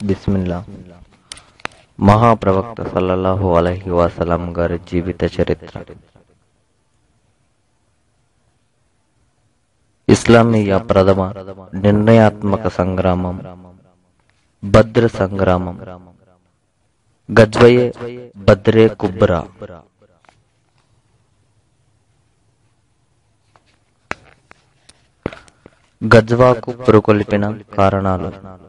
బిస్మిల్లా మహాప్రవక్త సల్లల్లాహు అలైహి వసలం గారి జీవిత చరిత్ర ఇస్లామీయ ప్రథమ నిర్ణయాత్మక సంగ్రామం బద్ర సంగ్రామం గజ్వయే బద్రే కుబ్రా గజ్వాకు పురుకొల్పిన కారణాలు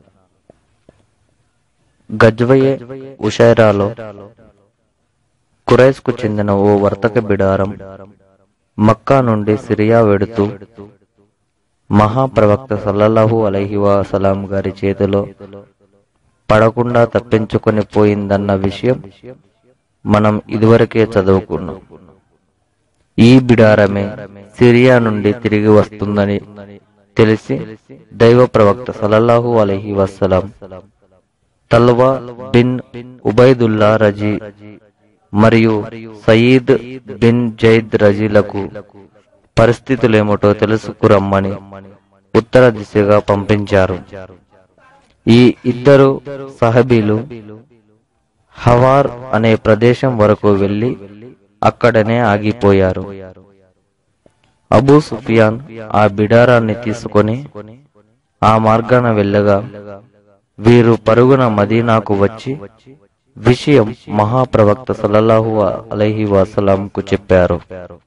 గజ్వయే ఉషైరాలో కురైస్ కు చెందిన ఓ వర్తక బిడారం మక్కా నుండి సిరియా వెడుతూ మహాప్రవక్త సల్లల్లాహు అలైహి వసలాం గారి చేతిలో పడకుండా తప్పించుకొని పోయిందన్న విషయం మనం ఇదివరకే చదువుకున్నాం ఈ బిడారమే సిరియా నుండి తిరిగి వస్తుందని తెలిసి దైవ ప్రవక్త సల్లల్లాహు అలైహి వసలాం తల్వా బిన్ ఉబైదుల్లా రజీ మరియు సయీద్ బిన్ జైద్ రజీలకు పరిస్థితులేమిటో తెలుసుకురమ్మని ఉత్తర దిశగా పంపించారు ఈ ఇద్దరు సహబీలు హవార్ అనే ప్రదేశం వరకు వెళ్లి అక్కడనే ఆగిపోయారు అబూ సుఫియాన్ ఆ బిడారాన్ని తీసుకొని ఆ మార్గాన వెళ్ళగా వీరు పరుగున మదీనాకు వచ్చి విషయం మహాప్రవక్త సల్లల్లాహు అలైహి వసలాంకు చెప్పారు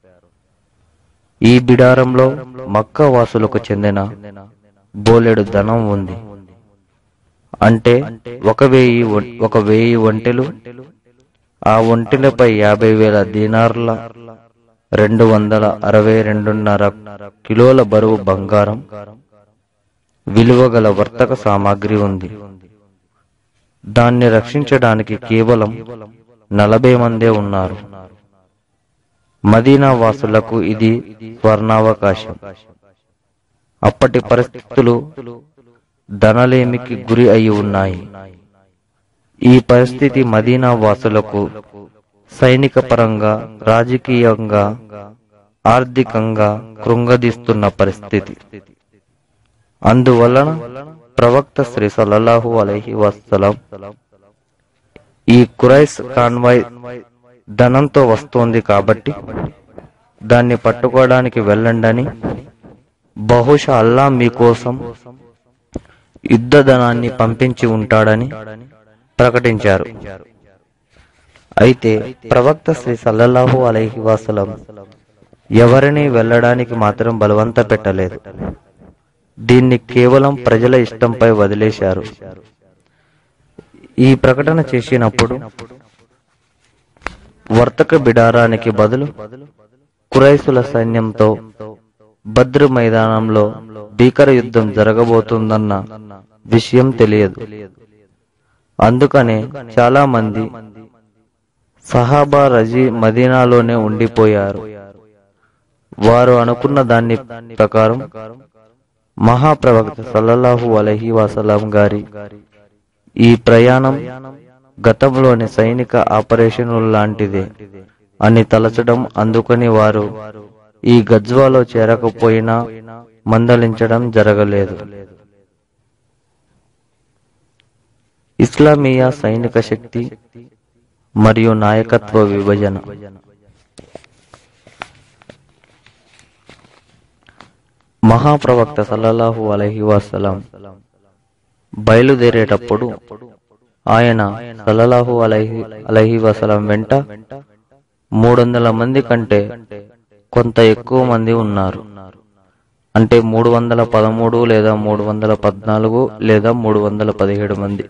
ఈ బిడారంలో మక్క వాసులకు చెందిన బోలెడు ధనం ఉంది అంటే ఒక వెయ్యి ఒం- ఒక వెయ్యి ఒంటెలు ఆ ఒంటెలపై యాభై వేల దీనార్ల రెండు వందల అరవై రెండున్నర కిలోల బరువు బంగారం విలువగల వర్తక సామాగ్రి ఉంది దాన్ని రక్షించడానికి కేవలం నలభై మందే ఉన్నారు మదీనా వాసులకు ఇది స్వర్ణావకాశం అప్పటి పరిస్థితులు ధనలేమికి గురి అయి ఉన్నాయి ఈ పరిస్థితి మదీనా వాసులకు సైనిక పరంగా రాజకీయంగా ఆర్థికంగా కృంగదీస్తున్న పరిస్థితి అందువలన ప్రవక్త శ్రీ సల్లల్లాహు అలైహి వసలం ఈ కురైస్ కాన్వాయ్ ధనంతో వస్తోంది కాబట్టి దాన్ని పట్టుకోవడానికి వెళ్ళండని బహుశా అల్లా మీకోసం యుద్ధ ధనాన్ని పంపించి ఉంటాడని ప్రకటించారు అయితే ప్రవక్త శ్రీ సల్లల్లాహు అలైహి వసలం ఎవరిని వెళ్ళడానికి మాత్రం బలవంత పెట్టలేదు దీన్ని కేవలం ప్రజల ఇష్టంపై వదిలేశారు ఈ ప్రకటన చేసినప్పుడు వర్తక బిడారానికి బదులు కురైసుల సైన్యంతో బద్రు మైదానంలో భీకర యుద్ధం జరగబోతుందన్న విషయం తెలియదు అందుకనే చాలా మంది సహాబా రజీ మదీనాలోనే ఉండిపోయారు వారు అనుకున్న దాని ప్రకారం మహాప్రవక్త సల్లల్లాహు అలహి వసలాం గారి ఈ ప్రయాణం గతంలోని సైనిక ఆపరేషన్ల లాంటిదే అని తలచడం అందుకని వారు ఈ గజ్వాలో చేరకపోయినా మందలించడం జరగలేదు ఇస్లామీయ సైనిక శక్తి మరియు నాయకత్వ విభజన మహాప్రవక్త సల్లల్లాహు అలైహి వసలం బయలుదేరేటప్పుడు ఆయన సల్లల్లాహు అలైహి అలైహి వసలం వెంట మూడు వందల మంది కంటే కొంత ఎక్కువ మంది ఉన్నారు అంటే మూడు వందల పదమూడు లేదా మూడు వందల పద్నాలుగు లేదా మూడు వందల పదిహేడు మంది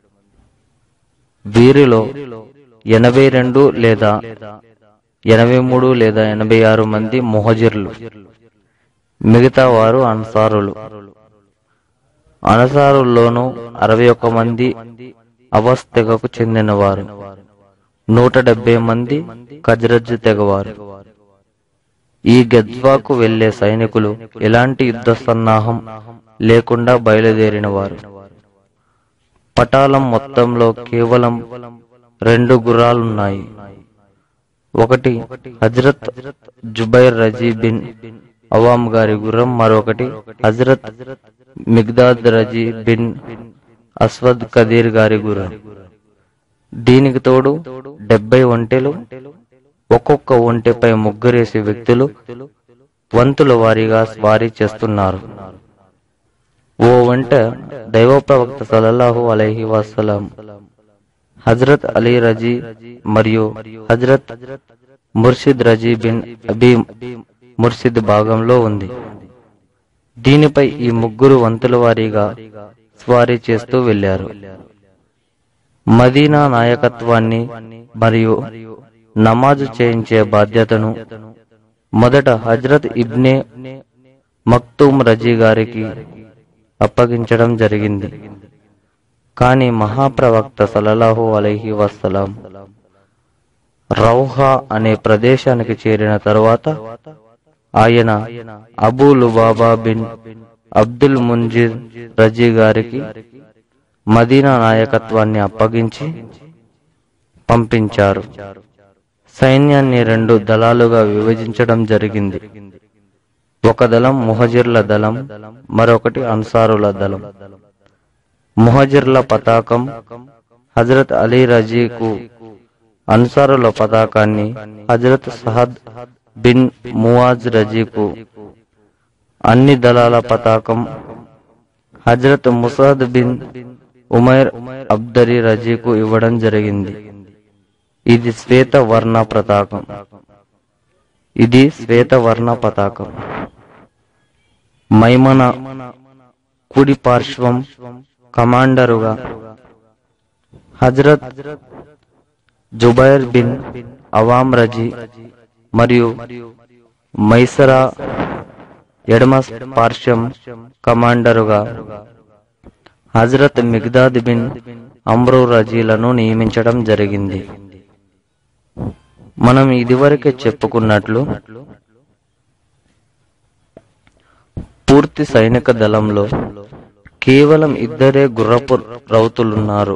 వీరిలో ఎనభై రెండు లేదా ఎనభై మూడు లేదా ఎనభై ఆరు మంది మొహజిర్లు మిగతా వారు అన్సారులు అనసారుల్లోనూ అరవై ఒక్క మంది అవస్ తెగకు చెందినవారు నూట డెబ్బై మంది కజ్రజ్ తెగవారు ఈ గజ్వాకు వెళ్లే సైనికులు ఎలాంటి యుద్ధ సన్నాహం లేకుండా బయలుదేరిన వారు పటాలం మొత్తంలో కేవలం రెండు గుర్రాలున్నాయి ఒకటి హజరత్ జుబైర్ రజీ బిన్ అవామ్ గారి గుర్రం మరొకటి హజరత్ మిగ్దాద్ రజీ బిన్ అస్వద్ కదీర్ గారి గుర్రం దీనికి తోడు డెబ్బై ఒంటెలు ఒక్కొక్క ఒంటెపై ముగ్గురేసి వ్యక్తులు వంతుల వారీగా స్వారీ చేస్తున్నారు ఓ వంట దైవ ప్రవక్త సల్లల్లాహు అలైహి వసలం హజరత్ అలీ రజీ మరియు హజరత్ ముర్షిద్ రజీ బిన్ అబీ ముర్షిద్ భాగంలో ఉంది దీనిపై ఈ ముగ్గురు వంతుల వారీగా స్వారీ చేస్తూ వెళ్లారు మదీనా నాయకత్వాన్ని మరియు నమాజు చేయించే బాధ్యతను మొదట హజ్రత్ ఇబ్నే మక్తూమ్ రజీ గారికి అప్పగించడం జరిగింది కానీ మహాప్రవక్త సలలాహు అలైహి వసలాం రౌహా అనే ప్రదేశానికి చేరిన తరువాత ఆయన Abu Lubaba bin Abdul Munzir రజీ గారికి మదీనా నాయకత్వాన్ని అప్పగించి పంపించారు సైన్యాన్ని రెండు దళాలుగా విభజించడం జరిగింది ఒక దళం ముహజిర్ల దళం మరొకటి అన్సారుల దళం ముహజిర్ల పతాకం హజరత్ అలీ రజీకు అన్సారుల పతాకాన్ని హజరత్ సహద్ బిన్ మువాజ్ రజీకు అన్ని దళాల పతాకం హజరత్ ముసాద్ బిన్ ఉమైర్ అబ్దరి రజీకు ఇవ్వడం జరిగింది ఇది శ్వేత వర్ణ పతాకం ఇది శ్వేత వర్ణ పతాకం మైమన కుడి పార్శ్వం కమాండరుగా హజరత్ జుబైర్ బిన్ అవాం రజీ మరియు మైసరా ఎడమ పార్శ్వం కమాండరుగా హజరత్ మిగ్దాద్ బిన్ అమ్రూ రజీలను నియమించడం జరిగింది మనం ఇదివరకే చెప్పుకున్నట్లు పూర్తి సైనిక దళంలో కేవలం ఇద్దరే గుర్రపు రౌతులున్నారు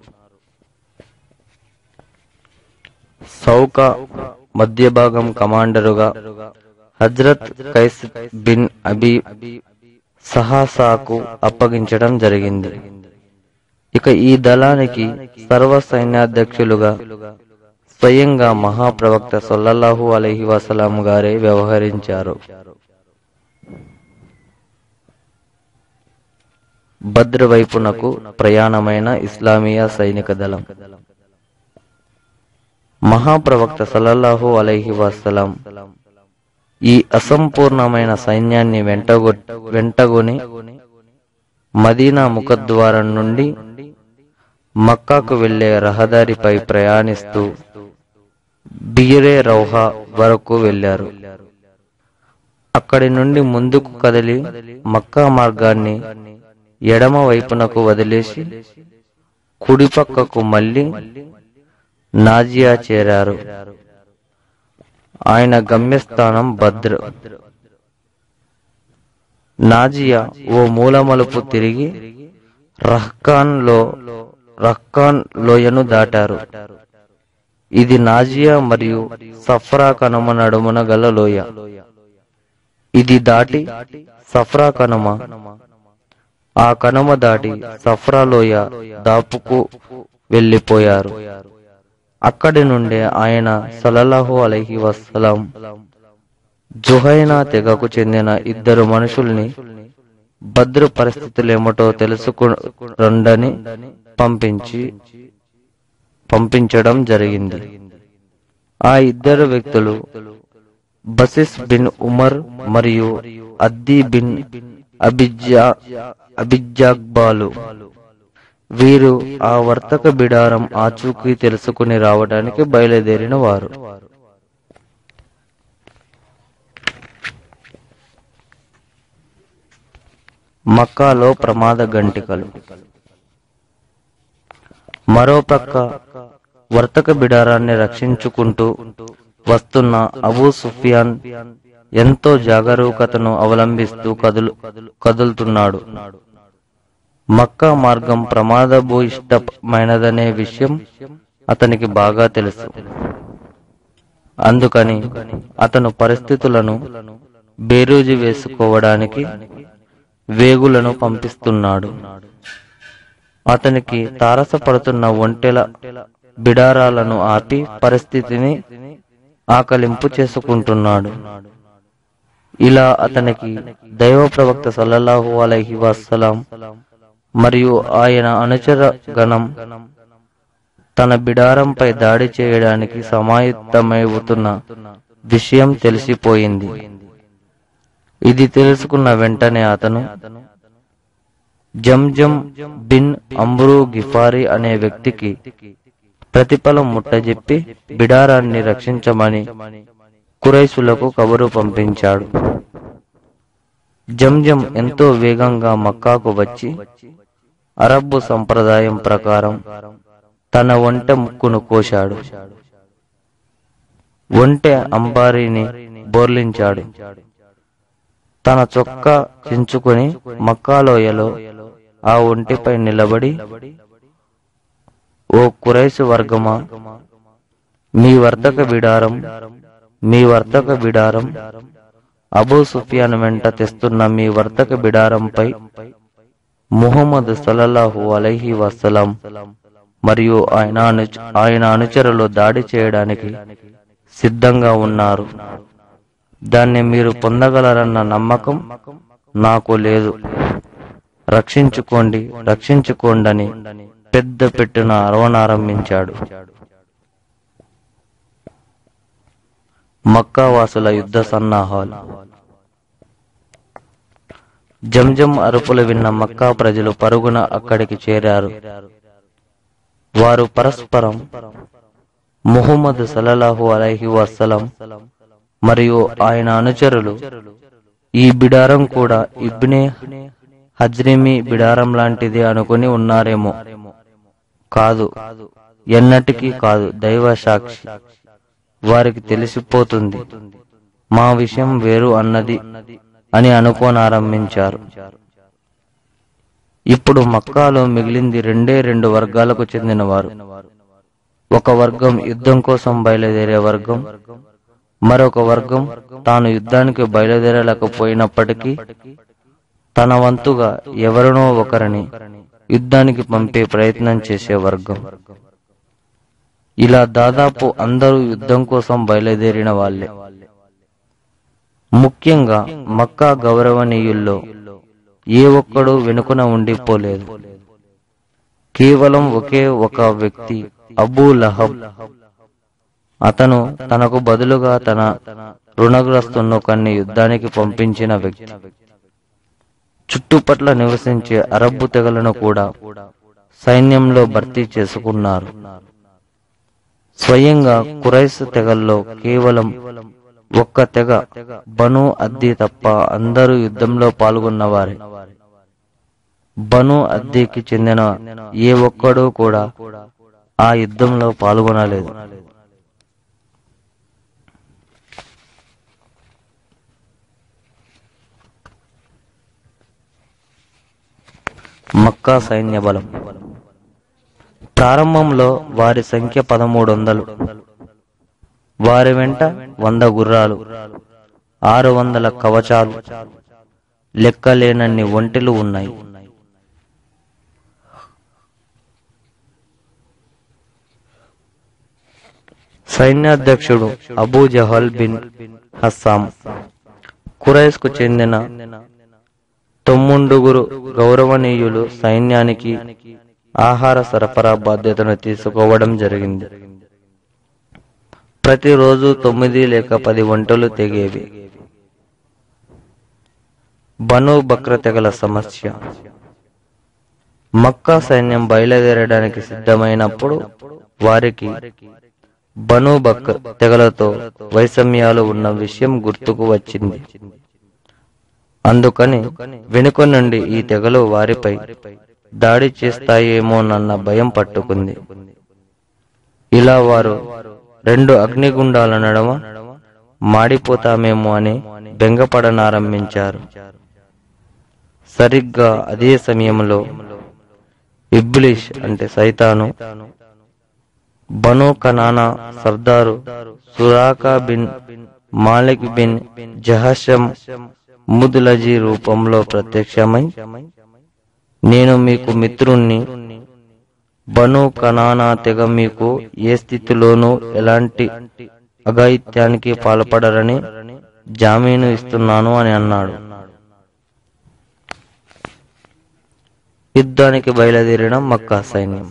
సౌక మధ్య భాగం కమాండరుగా హజ్రత్ కైస్ బిన్ అబీ సహాసాకు అప్పగించడం జరిగింది ఇక ఈ దళానికి సర్వ సైన్యాధ్యక్షులుగా స్వయంగా మహాప్రవక్త సొల్లల్లాహు అలైహి వసలాం గారే వ్యవహరించారు భద్ర వైపునకు ప్రయాణమైన ఇస్లామియా సైనిక దళం మహాప్రవక్త సల్లల్లాహు అలైహి వసలాం ఈ అసంపూర్ణమైన సైన్యాన్ని వెంటగొ వెంటగొని మదీనా ముఖద్వారం నుండి మక్కాకు వెళ్లే రహదారిపై ప్రయాణిస్తూ బియరే రౌహా వరకు వెళ్లారు అక్కడి నుండి ముందుకు కదిలి మక్కా మార్గాన్ని ఎడమ వైపునకు వదిలేసి కుడి పక్కకు మళ్లీ నాజియా చేరారు ఆయన గమ్యస్థానం భద్ర నాజియా ఓ మూలమలుపు తిరిగి రహ్కాన్ లో రహ్కాన్ లోయను దాటారు ఇది నాజియా మరియు సఫ్రా కనుమ నడుమున గల లోయ ఇది దాటి సఫ్రా కనుమ ఆ కనుమ దాటి సఫ్రా లోయ దాపుకు వెళ్లిపోయారు అక్కడి నుండే ఆయన సలల్లాహు అలైహి వసలాం జుహైనా తెగకు చెందిన ఇద్దరు మనుషుల్ని భద్ర పరిస్థితులేమిటో తెలుసుకుండని పంపించి పంపించడం జరిగింది ఆ ఇద్దరు వ్యక్తులు బసిస్ బిన్ ఉమర్ మరియు అద్దీ బిన్ అబిజా అబిజాగ్బాలు వీరు ఆ వర్తక బిడారం ఆచూకీ తెలుసుకుని రావడానికి బయలుదేరిన వారు మక్కాలో ప్రమాద గంటికలు మరోపక్క వర్తక బిడారాన్ని రక్షించుకుంటూ వస్తున్న అబూ సుఫియాన్ ఎంతో జాగరూకతను అవలంబిస్తూ కదులు కదులుతున్నాడు మక్కా మార్గం ప్రమాదభూయిష్టమైనదనే విషయం అతనికి బాగా తెలుసు అందుకని అతను పరిస్థితులను బేరూజు వేసుకోవడానికి వేగులను పంపిస్తున్నాడు అతనికి తారసపడుతున్న ఒంటెల బిడారాలను ఆపి పరిస్థితిని ఆకలింపు చేసుకుంటున్నాడు ఇలా అతనికి దైవ ప్రవక్త సల్లల్లాహు అలైహి వసలాం మరియు ఆయన అనుచర గణం తన బిడారంపై దాడి చేయడానికి సమాయుత్తమవుతున్న విషయం తెలిసిపోయింది ఇది తెలుసుకున్న వెంటనే అతను జంజం బిన్ అంబ్రూ గిఫారి అనే వ్యక్తికి ప్రతిఫలం ముట్టజెప్పి బిడారాన్ని రక్షించమని కురైసులకు కబురు పంపించాడు జంజం ఎంతో వేగంగా మక్కాకు వచ్చి అరబ్బు సంప్రదాయం ప్రకారం తన ఒంటె ముక్కును కోశాడు ఒంటె అంబారీని బోర్లించాడు తన చొక్కా చించుకుని మక్కాలోయలో ఆ ఒంటిపై నిలబడి ఓ కురైసు వర్గమా మీ వర్తక బిడారం మీ వర్తక బిడారం అబూ సుఫియాన్ వెంట తెస్తున్న మీ వర్తక బిడారంపై ముహమ్మద్ సల్లల్లాహు అలైహి వసలం మరియు ఆయన అను- ఆయన అనుచరులు దాడి చేయడానికి సిద్ధంగా ఉన్నారు దాన్ని మీరు పొందగలరన్న నమ్మకం నాకు లేదు రక్షించుకోండి రక్షించుకోండని పెద్ద పెట్టున అరవనారంభించాడు మక్కా వాసుల యుద్ధ సన్నాహాలు జంజం అరుపులు విన్న మక్కా ప్రజలు పరుగున అక్కడికి చేరారు వారు పరస్పరం ముహమ్మద్ సల్లల్లాహు అలైహి వసలం మరియు ఆయన అనుచరులు ఈ బిడారం కూడా ఇబ్నే హజ్రిమి బిడారం లాంటిది అనుకుని ఉన్నారేమో కాదు ఎన్నటికీ కాదు దైవ సాక్షి వారికి తెలిసిపోతుంది మా విషయం వేరు అన్నది అని అనుకోనారంభించారు ఇప్పుడు మక్కాలో మిగిలింది రెండే రెండు వర్గాలకు చెందినవారు ఒక వర్గం యుద్ధం కోసం బయలుదేరే వర్గం మరొక వర్గం తాను యుద్ధానికి బయలుదేరలేకపోయినప్పటికీ తన వంతుగా ఎవరినో ఒకరిని యుద్ధానికి పంపే ప్రయత్నం చేసే వర్గం ఇలా దాదాపు అందరూ యుద్ధం కోసం బయలుదేరిన వాళ్ళే ముఖ్యంగా మక్కా గౌరవనీయుల్లో ఏ ఒక్కడూ వెనుకన ఉండిపోలేదు కేవలం ఒకే ఒక వ్యక్తి అబూ లహబ్ అతను తనకు బదులుగా తన రుణగ్రస్తును కొన్ని యుద్ధానికి పంపించిన వ్యక్తి చుట్టుపట్ల నివసించే అరబ్బు తెగలను కూడా సైన్యంలో భర్తీ చేసుకున్నారు స్వయంగా కురైస్ తెగల్లో కేవలం ఒక్క తెగ బను అద్ది తప్ప అందరూ యుద్ధంలో పాల్గొన్నవారే బను అద్దీకి చెందిన ఏ ఒక్కడూ కూడా ఆ యుద్ధంలో పాల్గొనలేదు మక్కా సైన్య బలం ప్రారంభంలో వారి సంఖ్య పదమూడు వందలు వారి వెంట వంద గుర్రాలు ఆరు వందల కవచాలు లెక్కలేనన్ని ఒంటెలు ఉన్నాయి సైన్యాధ్యక్షుడు Abu Jahl bin Hisham Quraish కు చెందిన తొమ్ముండుగురు గౌరవనీయులు సైన్యానికి ఆహార సరఫరా బాధ్యతను తీసుకోవడం జరిగింది ప్రతిరోజు తొమ్మిది లేక పది వంటలు తెగేవి బను బక్ర తెగల సమస్య మక్కా సైన్యం బయలుదేరడానికి సిద్ధమైనప్పుడు వారికి బను బక్ తెగలతో వైషమ్యాలు ఉన్న విషయం గుర్తుకు వచ్చింది అందుకని వెనుక నుండి ఈ తెగలు వారిపై దాడి చేస్తాయేమోనన్న భయం పట్టుకుంది ఇలా వారు రెండు అగ్నిగుండాల నడమ మాడిపోతామేమో అని బెంగపడనారంభించారు సరిగ్గా అదే సమయంలో ఇబ్లిష్ అంటే సైతాను బను కనానా సర్దారు Suraqa bin Malik bin Jusham Mudlaji రూపంలో ప్రత్యక్షమై నేను మీకు మిత్రుణ్ణి బను కనానా తెగ మీకు ఏ స్థితిలోనూ ఎలాంటి అఘాయిత్యానికి పాల్పడరని జామీను ఇస్తున్నాను అని అన్నాడు యుద్ధానికి బయలుదేరిన మక్కా సైన్యం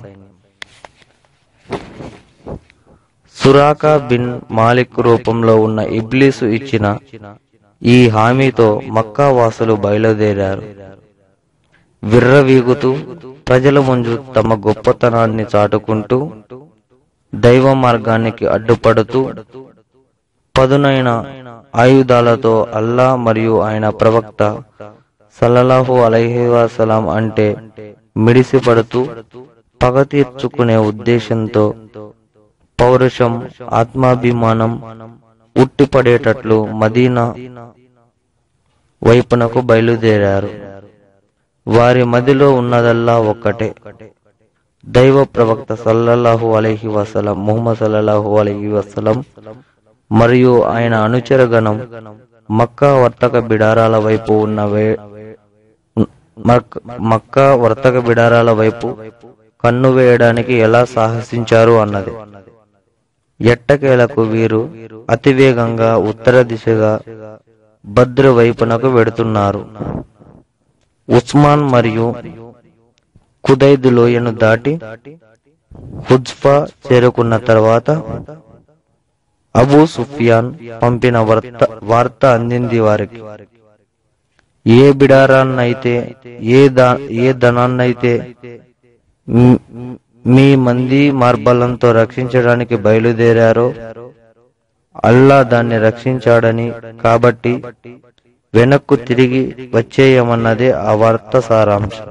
సురాకా బిన్ మాలిక్ రూపంలో ఉన్న ఇబ్లీసు ఇచ్చిన ఈ హామీతో మక్కా వాసులు బయలుదేరారు విర్రవీగుతూ ప్రజల ముందు తమ గొప్పతనాన్ని చాటుకుంటూ దైవ మార్గానికి అడ్డుపడుతూ పదునైన ఆయుధాలతో అల్లా మరియు ఆయన ప్రవక్త సల్లల్లాహు అలైహి వసలాం అంటే మిడిసిపడుతూ పగ తీర్చుకునే ఉద్దేశంతో పౌరుషం ఆత్మాభిమానం ఉట్టిపడేటట్లు మదీనా వైపునకు బయలుదేరారు వారి మదిలో ఉన్నదల్లా ఒక్కటే దైవ ప్రవక్త సల్లల్లాహు అలైహి వసలం ముహమ్మద్ సల్లల్లాహు అలైహి వసలం మరియు ఆయన అనుచరగణం మక్కా వర్తక బిడారాల వైపు ఉన్న వే- మక్- మక్కా వర్తక బిడారాల వైపు కన్ను వేయడానికి ఎలా సాహసించారు అన్నది ఎట్టకేలకు వీరు అతివేగంగా ఉత్తర దిశగా భద్ర వైపునకు వెడుతున్నారు ఉస్మాన్ మరియు కుదైద్ లోయను దాటి హుజ్ఫా చేరుకున్న తర్వాత అబూ సుఫియాన్ పంపిన వార్త వార్త అందింది వారికి ఏ బిడారాన్నైతే ఏ దా ఏ ధనాన్నైతే మీ- మీ మంది మార్బలంతో రక్షించడానికి బయలుదేరారో అల్లా దాన్ని రక్షించాడని కాబట్టి వెనక్కు తిరిగి వచ్చేయమన్నదే ఆ వార్త సారాంశం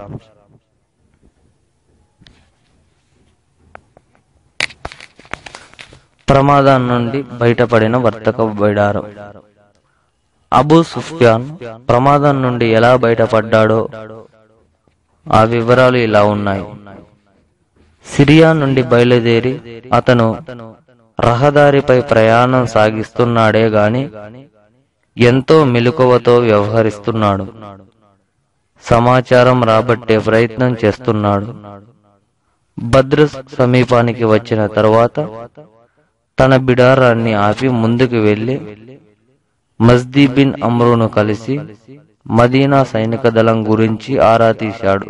ప్రమాదం నుండి బయటపడిన వర్తక బిడారం అబూ సుఫ్యాన్ ప్రమాదం నుండి ఎలా బయటపడ్డాడో ఆ వివరాలు ఇలా ఉన్నాయి సిరియా నుండి బయలుదేరి అతను రహదారిపై ప్రయాణం సాగిస్తున్నాడే గాని ఎంతో మెలకువతో వ్యవహరిస్తున్నాడు సమాచారం రాబట్టే ప్రయత్నం చేస్తున్నాడు భద్ర సమీపానికి వచ్చిన తర్వాత తన బిడారాన్ని ఆపి ముందుకు వెళ్లి మజ్దీ బిన్ అమ్రును కలిసి మదీనా సైనిక దళం గురించి ఆరా తీశాడు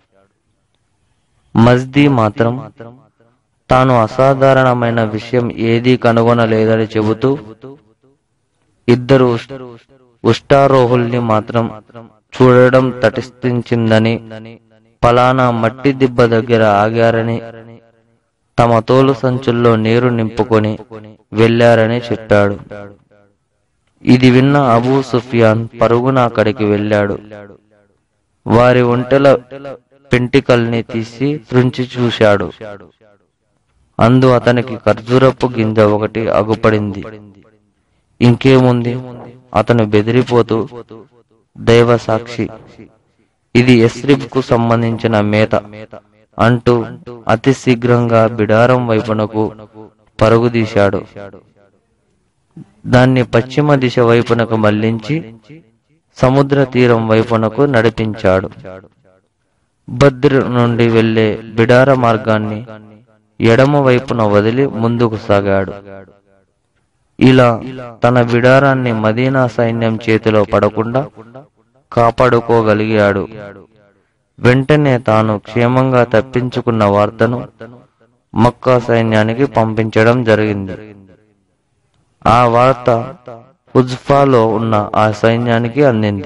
మజ్దీ మాత్రం తాను అసాధారణమైన విషయం ఏదీ కనుగొనలేదని చెబుతూ ఇద్దరు ఉష్- ఉష్టారోహుల్ని మాత్రం చూడడం తటిస్థించిందని పలానా మట్టి దిబ్బ దగ్గర ఆగారని తమ తోలు సంచుల్లో నీరు నింపుకొని వెళ్లారని చెప్పాడు ఇది విన్న అబూ సుఫియాన్ పరుగున అక్కడికి వెళ్ళాడు వారి ఒంటెల పెంటికల్ని తీసి త్రుంచి చూశాడు అందు అతనికి ఖర్జూరపు గింజ ఒకటి అగుపడింది ఇంకేముంది అతను బెదిరిపోతూ దైవ సాక్షి ఇది ఎస్రిబ్ కు సంబంధించిన మేత అంటూ అతి శీఘ్రంగా బిడారం వైపునకు పరుగుదీశాడు దాన్ని పశ్చిమ దిశ వైపునకు మళ్లించి సముద్ర తీరం వైపునకు నడిపించాడు బద్ర్ నుండి వెళ్లే బిడార మార్గాన్ని ఎడమ వైపున వదిలి ముందుకు సాగాడు ఇలా తన బిడారాన్ని మదీనా సైన్యం చేతిలో పడకుండా కాపాడుకోగలిగాడు వెంటనే తాను క్షేమంగా తప్పించుకున్న వార్తను మక్కా సైన్యానికి పంపించడం జరిగింది ఆ వార్త ఉజ్ఫాలో ఉన్న ఆ సైన్యానికి అందింది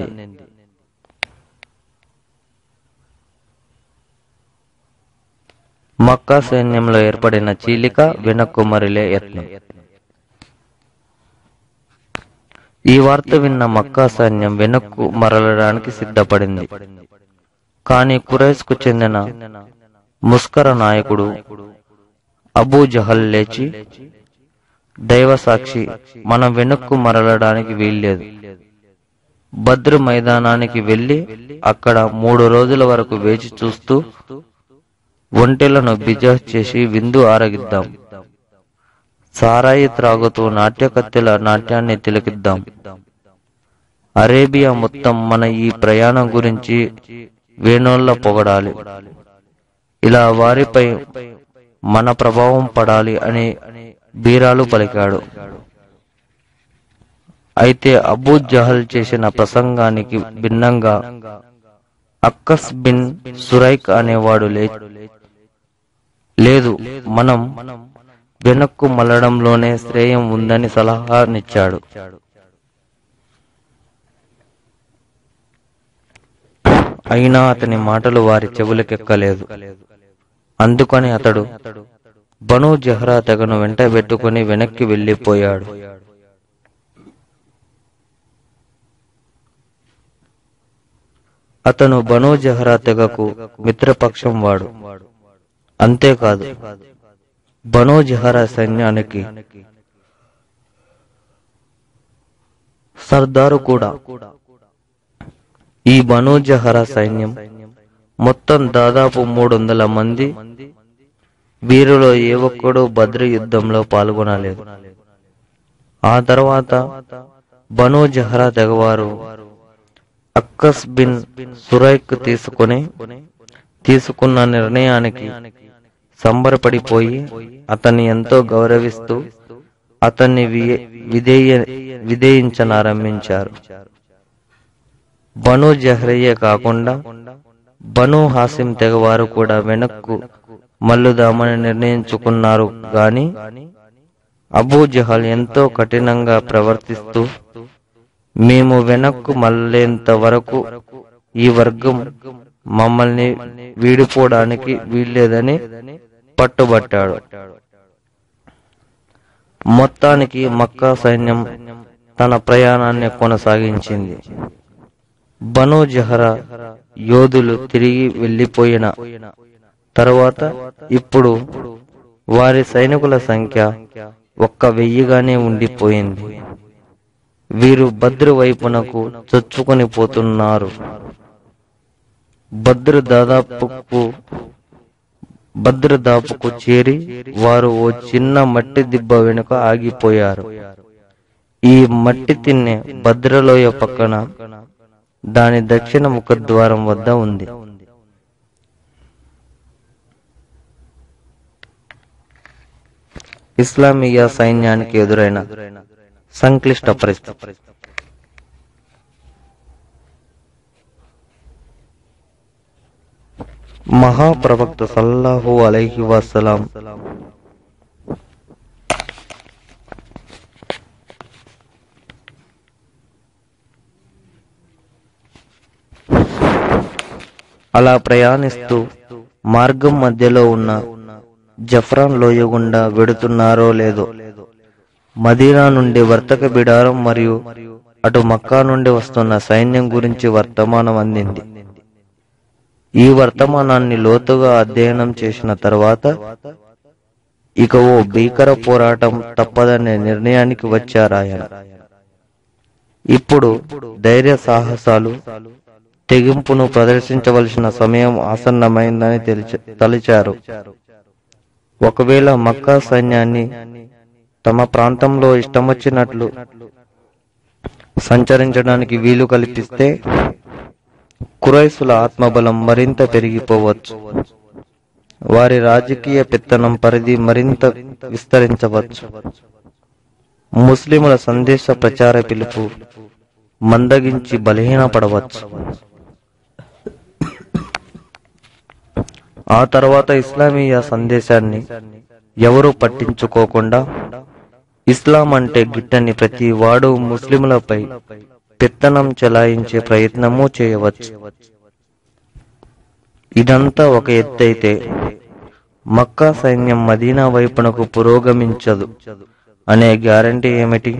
మక్కా సైన్యంలో ఏర్పడిన చీలిక వెనక్కు మరిలే యత్నం ఈ వార్త విన్న మక్కా సైన్యం వెనక్కు మరలడానికి సిద్ధపడింది కాని కురైస్ కు చెందిన ముస్కర నాయకుడు అబూ జహల్ లేచి దైవ సాక్షి మనం వెనక్కు మరలడానికి వీల్లేదు భద్ర మైదానానికి వెళ్లి అక్కడ మూడు రోజుల వరకు వేచి చూస్తూ ఒంటెలను బిజాహ్ చేసి విందు ఆరగిద్దాం సారాయి త్రాగుతూ నాట్యకత్తెల నాట్యాన్ని తిలకిద్దాం అరేబియా మొత్తం మన ఈ ప్రయాణం గురించి వేణోళ్ళ పొగడాలి ఇలా వారిపై మన ప్రభావం పడాలి అని బీరాలు పలికాడు అయితే అబూ జహల్ చేసిన ప్రసంగానికి భిన్నంగా అక్కస్ బిన్ సురైక్ అనేవాడు లే లేదు మనం వెనక్కు మళ్ళడంలోనే శ్రేయం ఉందని సలహానిచ్చాడు అయినా అతని మాటలు వారి చెవులకెక్కలేదు అందుకని అతడు బను జహ్రా తెగను వెంట పెట్టుకుని వెనక్కి వెళ్లిపోయాడు అతను బను జహ్రా తెగకు మిత్రపక్షం వాడు అంతేకాదు బను జహరా సైన్యానికి సర్దారు కూడా ఈ బను జహరా సైన్యం మొత్తం దాదాపు మూడు వందల మంది వీరిలో ఏ ఒక్కడూ బద్రి యుద్ధంలో పాల్గొనలేదు ఆ తర్వాత బను జహరా తెగవారు అక్కస్ బిన్ సురైక్ తీసుకుని తీసుకున్న నిర్ణయానికి సంబరపడిపోయి అతన్ని ఎంతో గౌరవిస్తూ అతన్ని వి- విధేయ విధేయించనారంభించారు బను జహ్రయ్యే కాకుండా బను హాసిం తెగవారు కూడా వెనక్కు మల్లుదామని నిర్ణయించుకున్నారు గాని అబూ జహల్ ఎంతో కఠినంగా ప్రవర్తిస్తూ మేము వెనక్కు మళ్ళేంత వరకు ఈ వర్గం మమ్మల్ని వీడిపోవడానికి వీల్లేదని పట్టుబట్టాడు మొత్తానికి మక్కా సైన్యం తన ప్రయాణాన్ని కొనసాగించింది బను జహరా యోధులు తిరిగి వెళ్లిపోయిన తరువాత ఇప్పుడు వారి సైనికుల సంఖ్య ఒక్క వెయ్యిగానే ఉండిపోయింది వీరు బద్రు వైపునకు చొచ్చుకొని పోతున్నారు బద్రు దాదాపుకు భద్ర దాపుకు చేరి వారు ఓ చిన్న మట్టి దిబ్బ వెనుక ఆగిపోయారు ఈ మట్టి తిన్నె భద్రలోయ పక్కన దాని దక్షిణ ముఖద్వారం వద్ద ఉంది ఇస్లామీయ సైన్యానికి ఎదురైన సంక్లిష్ట పరిస్థితి మహాప్రవక్త సల్లల్లాహు అలైహి వసలాం అలా ప్రయాణిస్తూ మార్గం మధ్యలో ఉన్న జఫ్రాన్ లోయ గుండా వెడుతున్నారో లేదో మదీనా నుండి వర్తక బిడారం మరియు అటు మక్కా నుండి వస్తున్న సైన్యం గురించి వర్తమానం అందింది ఈ వర్తమానాన్ని లోతుగా అధ్యయనం చేసిన తర్వాత ఇక ఓ భీకర పోరాటం తప్పదనే నిర్ణయానికి వచ్చారాయన ఇప్పుడు ధైర్య సాహసాలు తెగింపును ప్రదర్శించవలసిన సమయం ఆసన్నమైందని తెలిచ- తలిచారు ఒకవేళ మక్కా సైన్యాన్ని తమ ప్రాంతంలో ఇష్టమొచ్చినట్లు సంచరించడానికి వీలు కల్పిస్తే కురైసుల ఆత్మబలం మరింత పెరిగిపోవచ్చు వారి రాజకీయ పెత్తనం పరిధి మరింత విస్తరించవచ్చు ముస్లిముల సందేశ ప్రచార పిలుపు మందగించి బలహీనపడవచ్చు ఆ తర్వాత ఇస్లామీయ సందేశాన్ని ఎవరూ పట్టించుకోకుండా ఇస్లాం అంటే గిట్టని ప్రతి వాడు ముస్లిములపై పెత్తనం చెలాయించే ప్రయత్నము చేయవచ్చు ఇదంతా ఒక ఎత్తైతే మక్కా సైన్యం మదీనా వైపునకు పురోగమించదు అనే గ్యారంటీ ఏమిటి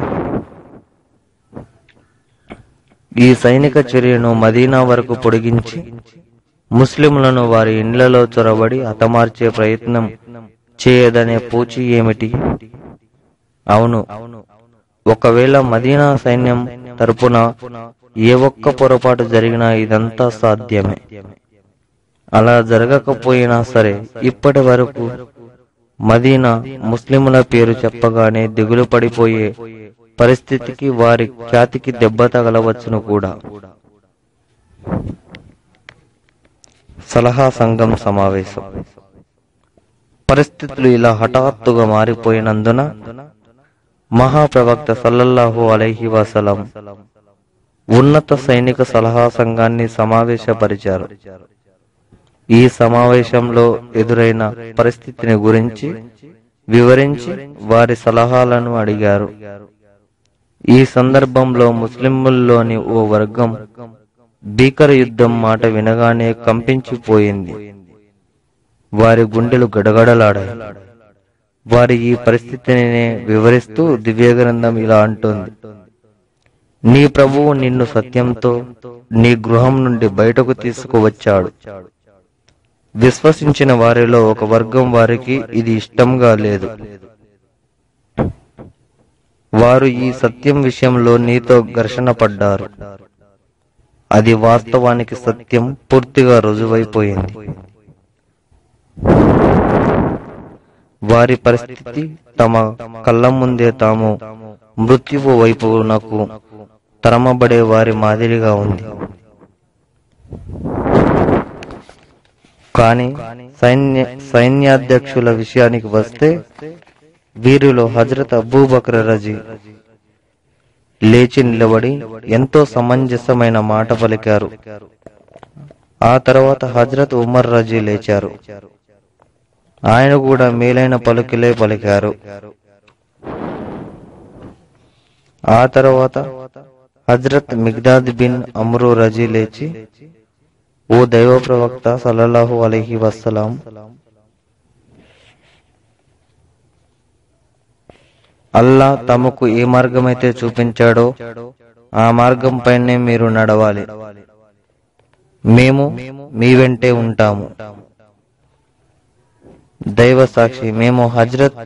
ఈ సైనిక చర్యను మదీనా వరకు పొడిగించి ముస్లింలను వారి ఇండ్లలో చొరబడి హతమార్చే ప్రయత్నం చేయదనే పూచి ఏమిటి అవును ఒకవేళ మదీనా సైన్యం తరపున ఏ ఒక్క పొరపాటు జరిగినా ఇదంతా సాధ్యమే అలా జరగకపోయినా సరే ఇప్పటి వరకు మదీనా ముస్లిముల పేరు చెప్పగానే దిగులు పడిపోయే పరిస్థితికి వారి ఖ్యాతికి దెబ్బ తగలవచ్చును కూడా సలహా సంఘం సమావేశం పరిస్థితులు ఇలా హఠాత్తుగా మారిపోయినందున మహాప్రవక్త సల్లల్లాహు అలైహి వసలం ఉన్నత సైనిక సలహా సంఘాన్ని సమావేశపరిచారు ఈ సమావేశంలో ఎదురైన పరిస్థితిని గురించి వివరించి వారి సలహాలను అడిగారు ఈ సందర్భంలో ముస్లింలలోని ఓ వర్గం భీకర యుద్ధం మాట వినగానే కంపించిపోయింది వారి గుండెలు గడగడలాడాయి వారి ఈ పరిస్థితిని వివరిస్తూ దివ్యగ్రంథం ఇలా అంటుంది నీ ప్రభువు నిన్ను సత్యంతో నీ గృహం నుండి బయటకు తీసుకువచ్చాడు విశ్వసించిన వారిలో ఒక వర్గం వారికి ఇది ఇష్టంగా లేదు వారు ఈ సత్యం విషయంలో నీతో ఘర్షణ పడ్డారు అది వాస్తవానికి సత్యం పూర్తిగా రుజువైపోయింది వారి పరిస్థితి తమ కళ్ళ ముందే తాము మృత్యువు వైపునకు తరమబడే వారి మాదిరిగా ఉంది కానీ సైన్య సైన్యాధ్యక్షుల విషయానికి వస్తే వీరిలో హజరత్ అబూబకర్ రజీ లేచి నిలబడి ఎంతో సమంజసమైన మాట పలికారు ఆ తర్వాత హజరత్ ఉమర్ రజీ లేచారు ఆయన కూడా మేలైన పలుకులే పలికారు ఆ తర్వాత హజరత్ మిగ్దాద్ బిన్ అమ్రు రజీ లేచి ఓ దైవ ప్రవక్త సల్లల్లాహు అలైహి వస్సలాం అల్లా తమకు ఏ మార్గమైతే చూపించాడో ఆ మార్గం పైనే మీరు నడవాలి మేము మీ వెంటే ఉంటాము దైవ సాక్షి మేము హజ్రత్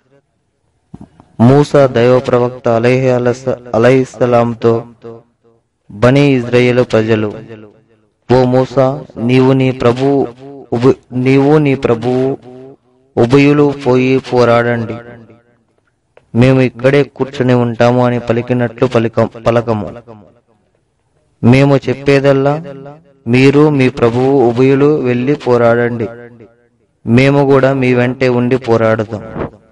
మూసా దైవ ప్రవక్త అలైహి అలైహిస్సలాంతో బనీ ఇజ్రాయేలు ప్రజలు ఓ మూసా నీవు నీ ప్రభువు ఉభ- నీవు నీ ప్రభువు ఉభయులు పోయి పోరాడండి మేము ఇక్కడే కూర్చుని ఉంటాము అని పలికినట్లు పలిక పలకము మేము చెప్పేదల్లా మీరు మీ ప్రభువు ఉభయులు వెళ్లి పోరాడండి మేము కూడా మీ వెంటే ఉండి పోరాడుతాం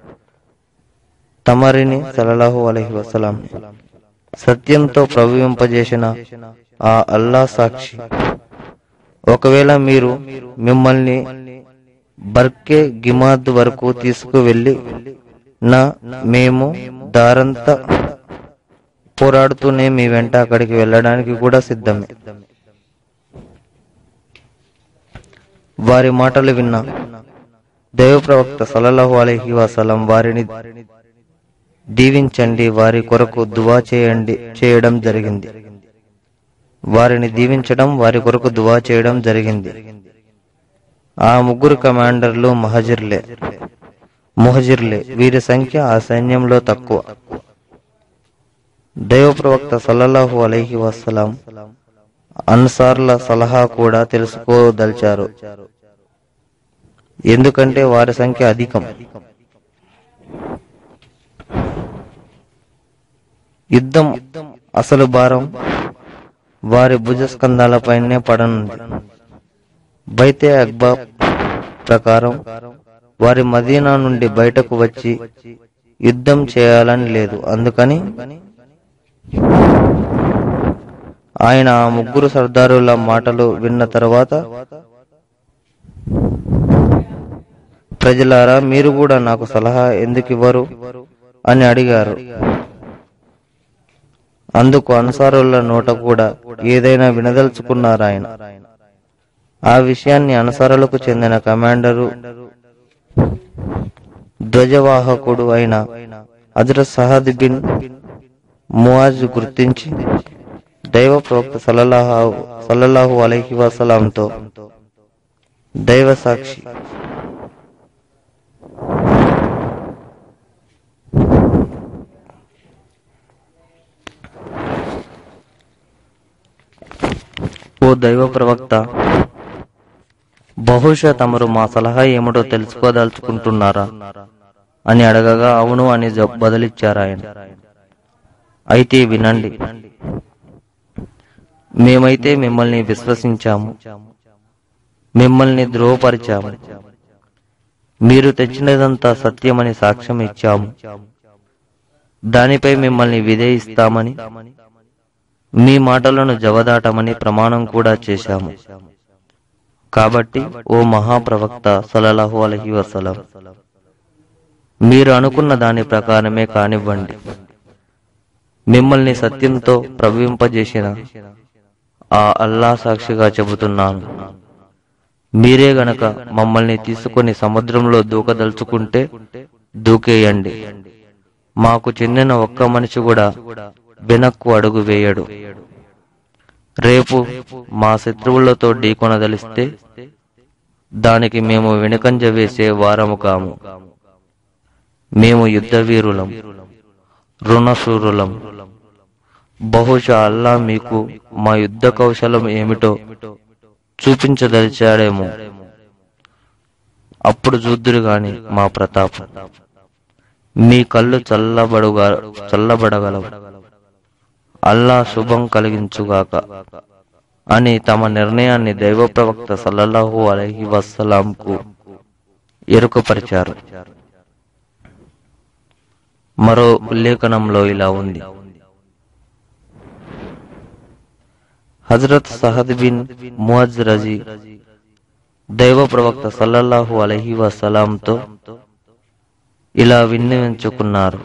తమరిని సలలాహు అలైహి వసలాం సత్యంతో ప్రవహింపజేసిన ఆ అల్లా సాక్షి ఒకవేళ మీరు మిమ్మల్ని బర్కే గిమాద్ వరకు తీసుకువెళ్లి నా మేము దారంతా పోరాడుతూనే మీ వెంట అక్కడికి వెళ్ళడానికి కూడా సిద్ధమే వారి మాటలు విన్నా దైవ ప్రవక్త సల్లల్లాహు అలైహి వసలం వారిని దీవించండి వారి కొరకు దువా చేయండి చేయడం జరిగింది వారిని దీవించడం వారి కొరకు దువా చేయడం జరిగింది ఆ ముగ్గురు కమాండర్లు మహజిర్లే ముహజిర్లే వీరి సంఖ్య ఆ సైన్యంలో తక్కువ దైవ ప్రవక్త సల్లల్లాహు అలైహి వసలాం అన్సార్ల సలహా కూడా తెలుసుకోదలిచారు ఎందుకంటే వారి సంఖ్య అధికం యుద్ధం అసలు భారం వారి భుజస్కంధాలపైనే పడనుంది బైతే అక్బా ప్రకారం వారి మదీనా నుండి బయటకు వచ్చి యుద్ధం చేయాలని లేదు అందుకని ఆయన ఆ ముగ్గురు సర్దారుల మాటలు విన్న తర్వాత ప్రజలారా మీరు కూడా నాకు సలహా ఎందుకు ఇవ్వరు అని అడిగారు అందుకు అన్సారుల నోట కూడా ఏదైనా వినదలుచుకున్నారు ఆయన ఆ విషయాన్ని అన్సారులకు చెందిన కమాండరు ధ్వజవాహకుడు అయిన హజరత్ సహద్ బిన్ మువాజ్ గుర్తించి దైవ ప్రవక్త సల్లల్లాహు సల్లల్లాహు అలైహి వసలాంతో దైవ సాక్షి ఓ దైవ ప్రవక్త బహుశా తమరు మా సలహా ఏమిటో తెలుసుకోదలుచుకుంటున్నారా అని అడగగా అవును అని జ- బదులిచ్చారు ఆయన అయితే వినండి మేమైతే మిమ్మల్ని విశ్వసించాము మిమ్మల్ని ధ్రువపరిచాము మీరు తెచ్చినదంతా సత్యమని సాక్ష్యం ఇచ్చాము దానిపై మిమ్మల్ని విధేయిస్తామని మీ మాటలను జవదాటమని ప్రమాణం కూడా చేశాము కాబట్టి ఓ మహాప్రవక్త సలలాహు అలహి వసలం మీరు అనుకున్న దాని ప్రకారమే కానివ్వండి మిమ్మల్ని సత్యంతో ప్రవహింపజేసిన ఆ అల్లా సాక్షిగా చెబుతున్నాను మీరే గనక మమ్మల్ని తీసుకొని సముద్రంలో దూకదలుచుకుంటే దూకేయండి మాకు చెందిన ఒక్క మనిషి కూడా వెనక్కు అడుగు వేయడు రేపు మా శత్రువులతో ఢీకొనదలిస్తే దానికి మేము వెనుకంజ వేసే వారము కాము మేము యుద్ధవీరులం రుణశూరులం బహుశా అల్లా మీకు మా యుద్ధ కౌశలం ఏమిటో చూపించదలిచాడేమో అప్పుడు చూద్దురు గాని మా ప్రతాపం మీ కళ్ళు చల్లబడుగా చల్లబడగలవు అల్లా శుభం కలిగించుగాక అని తమ నిర్ణయాన్ని దైవ ప్రవక్త సల్లల్లాహు అలైహి వస్సలాంకు ఎరుకపరిచారు మరో ఉల్లేఖనంలో ఇలా ఉంది హజరత్ సహద్ బిన్ ముఅజ్ రజీ దైవ ప్రవక్త సల్లల్లాహు అలైహి వసలాంతో ఇలా విన్నవించుకున్నారు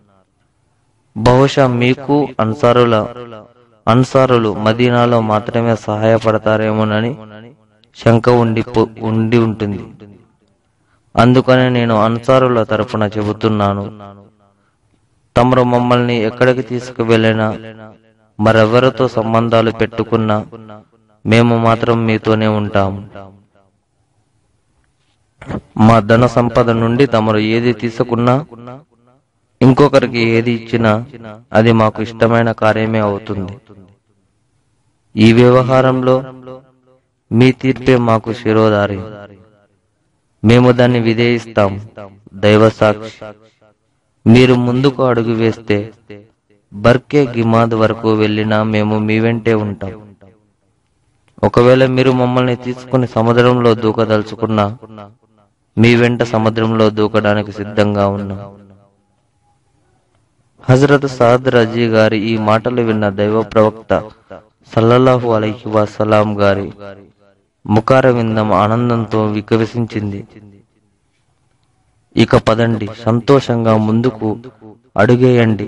బహుశా మీకు అన్సారుల అన్సారులు మదీనాలో మాత్రమే సహాయపడతారేమోనని శంక ఉండి పో- ఉండి ఉంటుంది అందుకనే నేను అన్సారుల తరపున చెబుతున్నాను తమరు మమ్మల్ని ఎక్కడికి తీసుకువెళ్ళినా మరెవరితో సంబంధాలు పెట్టుకున్నా మేము మాత్రం మీతోనే ఉంటాము మా ధన సంపద నుండి తమరు ఏది తీసుకున్నా ఇంకొకరికి ఏది ఇచ్చినా అది మాకు ఇష్టమైన కార్యమే అవుతుంది ఈ వ్యవహారంలో మీ తీర్పే మాకు శిరోధారి మేము దాన్ని విధేయిస్తాం దైవ సాక్షి మీరు ముందుకు అడుగు వేస్తే బర్కే గిమాద్ వరకు వెళ్ళినా మేము మీ వెంటే ఉంటాం ఒకవేళ మీరు మమ్మల్ని తీసుకుని సముద్రంలో దూకదలుచుకున్నా మీ వెంట సముద్రంలో దూకడానికి సిద్ధంగా ఉన్నాం హజరత్ సాద్ రజీ గారి ఈ మాటలు విన్న దైవ ప్రవక్త సల్లల్లాహు అలైహి వసలాం గారి ముఖార విందం ఆనందంతో వికసించింది ఇక పదండి సంతోషంగా ముందుకు అడుగేయండి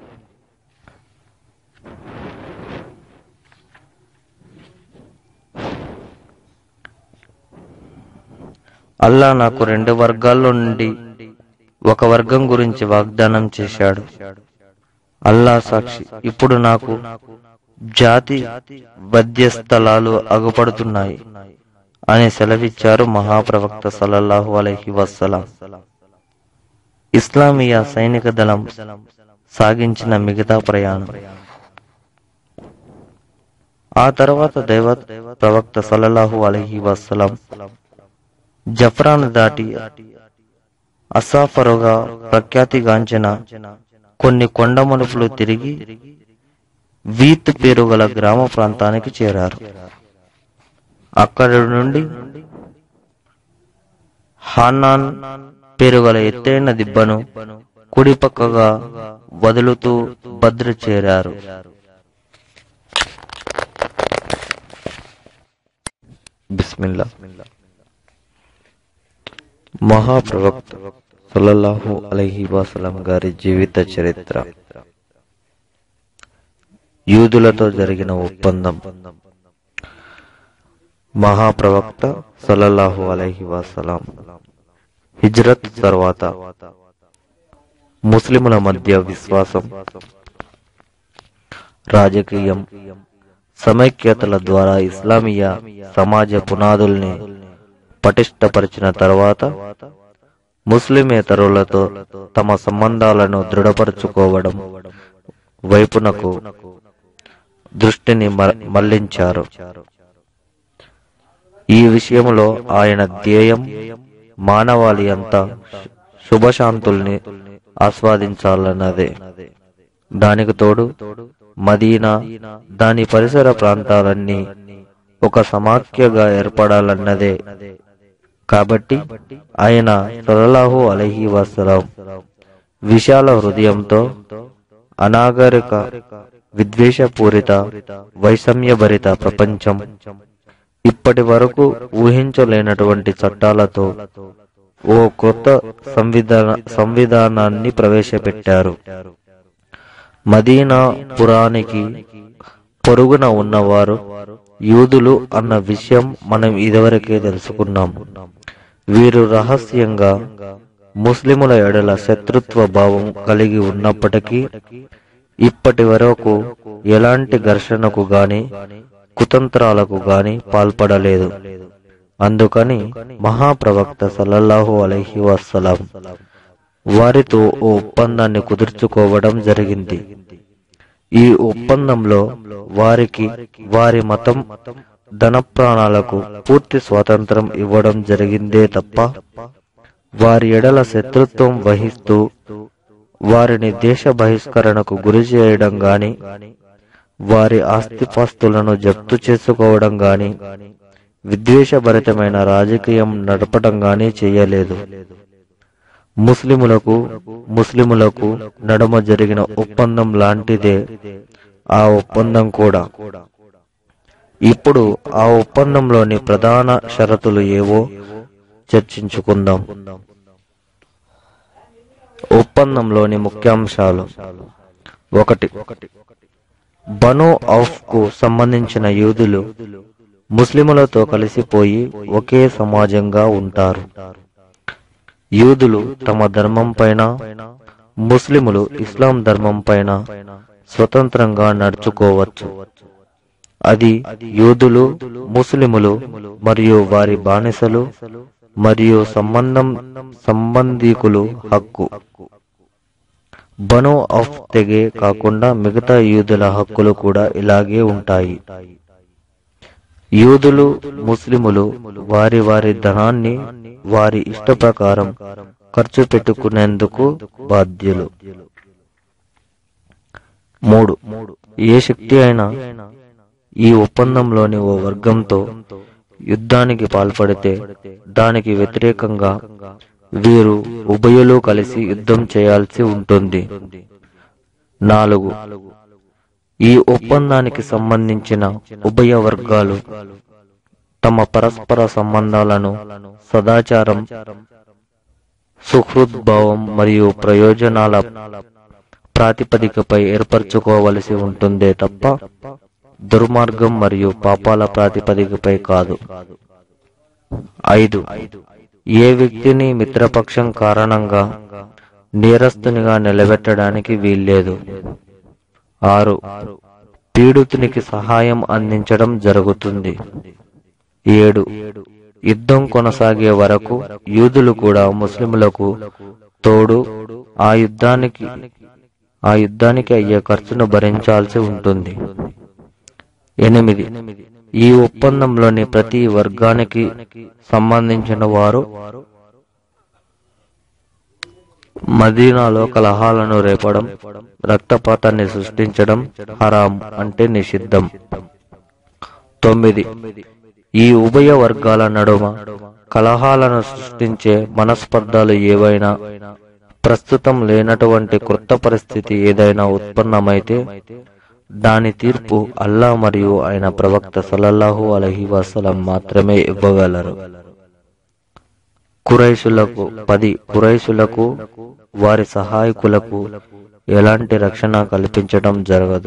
అల్లా నాకు రెండు వర్గాల్లో నుండి ఒక వర్గం గురించి వాగ్దానం చేశాడు అల్లా సాక్షి ఇప్పుడు నాకు జాతి వద్య స్థలాలు అగుపడుతున్నాయి అని సెలవిచ్చారు మహాప్రవక్త సల్లల్లాహు అలైహి వస్సలాం ఇస్లామియా సైనిక దళం సాగించిన మిగతా ప్రయాణం ఆ తర్వాత దైవ ప్రవక్త సల్లల్లాహు అలైహి వస్సలాం జఫ్రాన్ దాటి అసాఫరుగా ప్రఖ్యాతిగాంచిన కొన్ని కొండ మలుపులు తిరిగి వీత్ పేరు గల గ్రామ ప్రాంతానికి చేరారు అక్కడి నుండి హానాన్ పేరు గల ఎత్తైన దిబ్బను కుడి పక్కగా వదులుతూ భద్ర చేరారు బిస్మిల్లా మహాప్రవక్త సల్లల్లాహు అలైహి వసలం గారి జీవిత చరిత్ర యూదులతో జరిగిన ఒప్పందం మహాప్రవక్త సల్లల్లాహు అలైహి వసలం హిజ్రత్ తర్వాత ముస్లిముల మధ్య విశ్వాసం రాజకీయం సమైక్యతల ద్వారా ఇస్లామియా సమాజ పునాదుల్ని పటిష్టపరిచిన తర్వాత ముస్లిమేతరులతో తమ సంబంధాలను దృఢపరుచుకోవడం వైపునకు దృష్టిని మ- మళ్లించారు ఈ విషయంలో ఆయన ధ్యేయం మానవాళి అంతా శుభశాంతుల్ని ఆస్వాదించాలన్నదే దానికి తోడు మదీనా దాని పరిసర ప్రాంతాలన్నీ ఒక సమాఖ్యగా ఏర్పడాలన్నదే కాబట్టి ఆయన సలలాహు అలహి వసలం విశాల హృదయంతో అనాగరిక విద్వేషపూరిత వైషమ్యభరిత ప్రపంచం ఇప్పటి వరకు ఊహించలేనటువంటి చట్టాలతో ఓ కొత్త సంవిధాన సంవిధానాన్ని ప్రవేశపెట్టారు మదీనా పురానికి పొరుగున ఉన్నవారు యూదులు అన్న విషయం మనం ఇదివరకే తెలుసుకున్నాం వీరు రహస్యంగా ముస్లిముల ఎడల శత్రుత్వ భావం కలిగి ఉన్నప్పటికీ ఇప్పటి వరకు ఎలాంటి ఘర్షణకు గాని కుతంత్రాలకు గాని పాల్పడలేదు అందుకని మహాప్రవక్త సల్లల్లాహు అలైహి వస్సలాం వారితో ఓ ఒప్పందాన్ని కుదుర్చుకోవడం జరిగింది ఈ ఒప్పందంలో వారికి వారి మతం ధన ప్రాణాలకు పూర్తి స్వాతంత్రం ఇవ్వడం జరిగిందే తప్ప వారి ఎడల శత్రుత్వం వహిస్తూ వారిని దేశ బహిష్కరణకు గురి చేయడం గాని వారి ఆస్తిపాస్తులను జప్తు చేసుకోవడం గాని విద్వేషభరితమైన రాజకీయం నడపడం గాని చేయలేదు ముస్లిములకు ముస్లిములకు నడుమ జరిగిన ఒప్పందం లాంటిదే ఆ ఒప్పందం కూడా ఇప్పుడు ఆ ఒప్పందంలోని ప్రధాన షరతులు ఏవో చర్చించుకుందాం ఒప్పందంలోని ముఖ్యాంశాలు ఒకటి బను ఔఫ్ కు సంబంధించిన యూదులు ముస్లిములతో కలిసిపోయి ఒకే సమాజంగా ఉంటారు యూదులు తమ ధర్మం పైన ముస్లిములు ఇస్లాం ధర్మం పైన స్వతంత్రంగా నడుచుకోవచ్చు అది యూదులు ముస్లిములు మరియు వారి బానిసలు మరియు సంబంధం సంబంధీకులు హక్కు బను ఆఫ్ తెగే కాకుండా మిగతా యూదుల హక్కులు కూడా ఇలాగే ఉంటాయి యూదులు ముస్లిములు వారి వారి ధనాన్ని వారి ఇష్ట ప్రకారం ఖర్చు పెట్టుకునేందుకు బాధ్యులు మూడు ఏ శక్తి అయినా ఈ ఒప్పందంలోని ఓ వర్గంతో యుద్ధానికి పాల్పడితే దానికి వ్యతిరేకంగా వీరు ఉభయులు కలిసి యుద్ధం చేయాల్సి ఉంటుంది నాలుగు ఈ ఒప్పందానికి సంబంధించిన ఉభయ వర్గాలు తమ పరస్పర సంబంధాలను సదాచారం సుహృద్భావం మరియు ప్రయోజనాల ప్రాతిపదికపై ఏర్పరచుకోవలసి ఉంటుందే తప్ప దుర్మార్గం మరియు పాపాల ప్రాతిపదికపై కాదు ఐదు ఏ వ్యక్తిని మిత్రపక్షం కారణంగా నేరస్తునిగా నిలబెట్టడానికి వీల్లేదు ఆరు పీడితునికి సహాయం అందించడం జరుగుతుంది ఏడు యుద్ధం కొనసాగే వరకు యూదులు కూడా ముస్లిములకు తోడు ఆ యుద్ధానికి ఆ యుద్ధానికి అయ్యే ఖర్చును భరించాల్సి ఉంటుంది ఎనిమిది ఈ ఒప్పందంలోని ప్రతి వర్గానికి సంబంధించిన వారు మదీనాలో కలహాలను రేపడం రక్తపాతాన్ని సృష్టించడం హరాం అంటే నిషిద్ధం తొమ్మిది ఈ ఉభయ వర్గాల నడుమ కలహాలను సృష్టించే మనస్పర్ధలు ఏవైనా ప్రస్తుతం లేనటువంటి క్రొత్త పరిస్థితి ఏదైనా ఉత్పన్నమైతే దాని తీర్పు అల్లా మరియు ఆయన ప్రవక్త సల్లల్లాహు అలహి వసలం మాత్రమే ఇవ్వగలరు కురైషులకు పది కురైషులకు వారి సహాయకులకు ఎలాంటి రక్షణ కల్పించడం జరగదు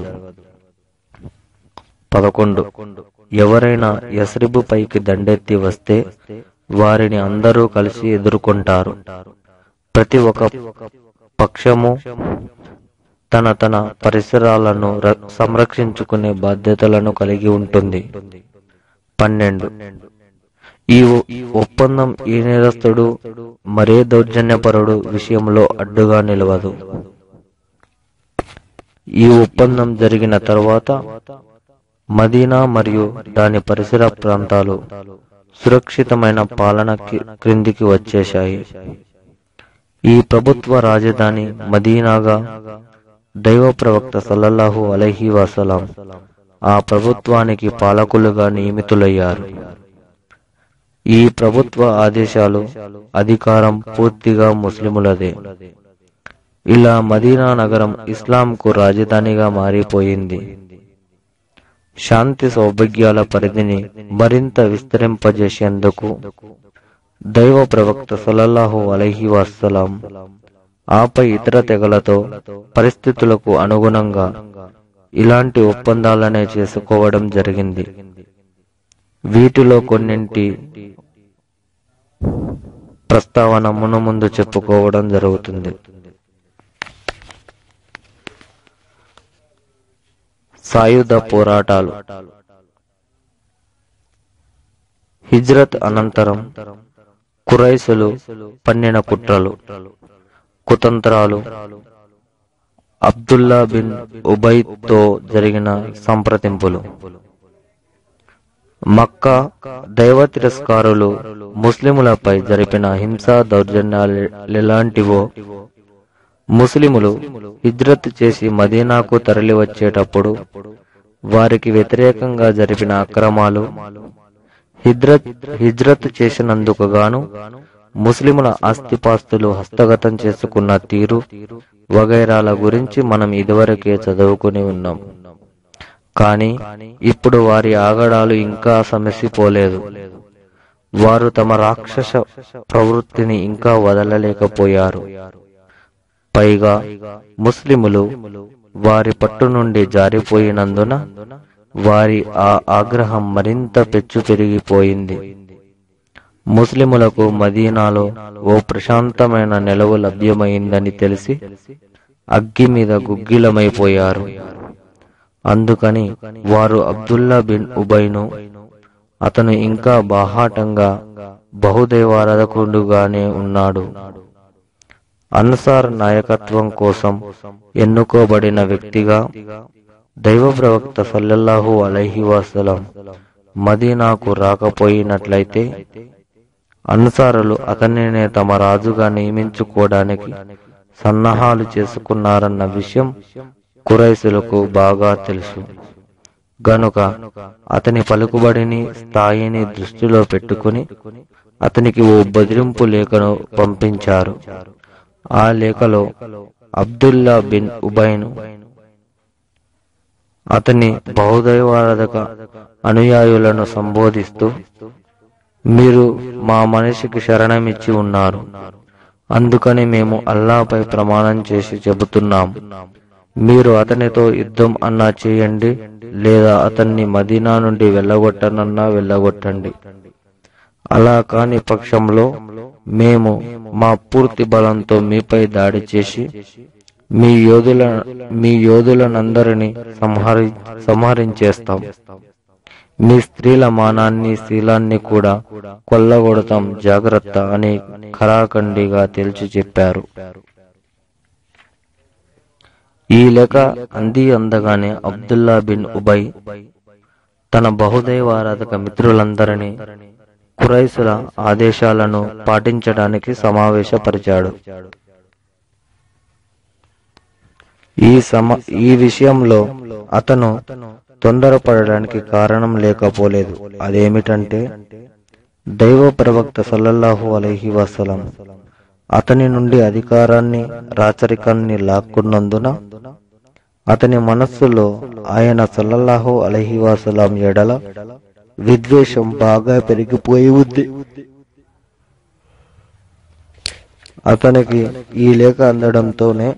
పదకొండు ఎవరైనా యస్రిబు పైకి దండెత్తి వస్తే వారిని అందరూ కలిసి ఎదుర్కొంటారు ప్రతి ఒక్క పక్షము తన తన పరిసరాలను ర- సంరక్షించుకునే బాధ్యతలను కలిగి ఉంటుంది పన్నెండు ఈ ఒ- ఒప్పందం ఈ నేరస్తుడు మరే దౌర్జన్యపరుడు విషయంలో అడ్డుగా నిలవదు ఈ ఒప్పందం జరిగిన తరువాత మదీనా మరియు దాని పరిసర ప్రాంతాలు సురక్షితమైన పాలన కి- క్రిందికి వచ్చేశాయి ఈ ప్రభుత్వ రాజధాని మదీనాగా దైవ ప్రవక్త సల్లల్లాహు అలైహి వసలాం ఆ ప్రభుత్వానికి పాలకులుగా నియమితులయ్యారు ఈ ప్రభుత్వ ఆదేశాలు అధికారం పూర్తిగా ముస్లిములదే ఇలా మదీనా నగరం ఇస్లాంకు రాజధానిగా మారిపోయింది శాంతి సౌభాగ్యాల పరిధిని మరింత విస్తరింపజేసేందుకు దైవ ప్రవక్త సల్లల్లాహు అలైహి వసలాం ఆపై ఇతర తెగలతో పరిస్థితులకు అనుగుణంగా ఇలాంటి ఒప్పందాలనే చేసుకోవడం జరిగింది వీటిలో కొన్నింటి ప్రస్తావన మును ముందు చెప్పుకోవడం జరుగుతుంది సాయుధ పోరాటాలు హిజ్రత్ అనంతరం కురైసులు పన్నిన కుట్రలు కుతంత్రాలు అబ్దుల్లా బిన్ ఉబైద్తో జరిగిన సంప్రదింపులు మక్కా దైవ తిరస్కారులు ముస్లిములపై జరిపిన హింసా దౌర్జన్యాలెలాంటివో ముస్లిములు హిజ్రత్ చేసి మదీనాకు తరలి వచ్చేటప్పుడు వారికి వ్యతిరేకంగా జరిపిన అక్రమాలు హిజ్రత్ హిజ్రత్ చేసినందుకు గాను ముస్లిముల ఆస్తిపాస్తులు హస్తగతం చేసుకున్న తీరు వగైరాల గురించి మనం ఇదివరకే చదువుకుని ఉన్నాం కానీ ఇప్పుడు వారి ఆగడాలు ఇంకా సమసిపోలేదు వారు తమ రాక్షస ప్రవృత్తిని ఇంకా వదలలేకపోయారు పైగా ముస్లిములు వారి పట్టు నుండి జారిపోయినందున వారి ఆ ఆగ్రహం మరింత పెచ్చు పెరిగిపోయింది ముస్లిములకు మదీనాలో ఓ ప్రశాంతమైన నిలవు లభ్యమైందని తెలిసి అగ్గి మీద గుగ్గిలమైపోయారు అందుకని వారు అబ్దుల్లా బిన్ ఉబైను అతను ఇంకా బాహాటంగా బహుదైవారాధకుడుగానే ఉన్నాడు అన్సార్ నాయకత్వం కోసం ఎన్నుకోబడిన వ్యక్తిగా దైవ ప్రవక్త సల్లల్లాహు అలైహి వసలం మదీనాకు రాకపోయినట్లయితే అన్సారులు అతనినే తమ రాజుగా నియమించుకోవడానికి సన్నాహాలు చేసుకున్నారన్న విషయం కురైసులకు బాగా తెలుసు గనుక అతని పలుకుబడిని స్థాయిని దృష్టిలో పెట్టుకుని అతనికి ఓ బెదిరింపు లేఖను పంపించారు ఆ లేఖలో అబ్దుల్లా బిన్ ఉబైను అతని బహుదైవారాధక అనుయాయులను సంబోధిస్తూ మీరు మా మనిషికి శరణమిచ్చి ఉన్నారు అందుకని మేము అల్లాపై ప్రమాణం చేసి చెబుతున్నాం మీరు అతనితో యుద్ధం అన్నా చేయండి లేదా అతన్ని మదీనా నుండి వెళ్ళగొట్టనన్నా వెళ్ళగొట్టండి అలా కాని పక్షంలో మేము మా పూర్తి బలంతో మీపై దాడి చేసి మీ యోధుల మీ యోధులనందరినీ సంహరి సంహరించేస్తాం మీ స్త్రీల మానాన్ని శీలాన్ని కూడా కొల్లగొడతాం జాగ్రత్త అని ఖరాఖండిగా తేల్చి చెప్పారు ఈ లేఖ అంది అందగానే అబ్దుల్లా బిన్ ఉబై తన బహుదైవారాధక మిత్రులందరినీ కురైసుల ఆదేశాలను పాటించడానికి సమావేశపరిచాడు ఈ సమ ఈ విషయంలో అతను తొందరపడడానికి కారణం లేకపోలేదు అదేమిటంటే దైవ ప్రవక్త సల్లల్లాహు అలైహి వసలం అతని నుండి అధికారాన్ని రాచరికాన్ని లాక్కున్నందున అతని మనస్సులో ఆయన సల్లల్లాహు అలైహి వసలం ఎడల విద్వేషం బాగా పెరిగిపోయి ఉంది అతనికి ఈ లేఖ అందడంతోనే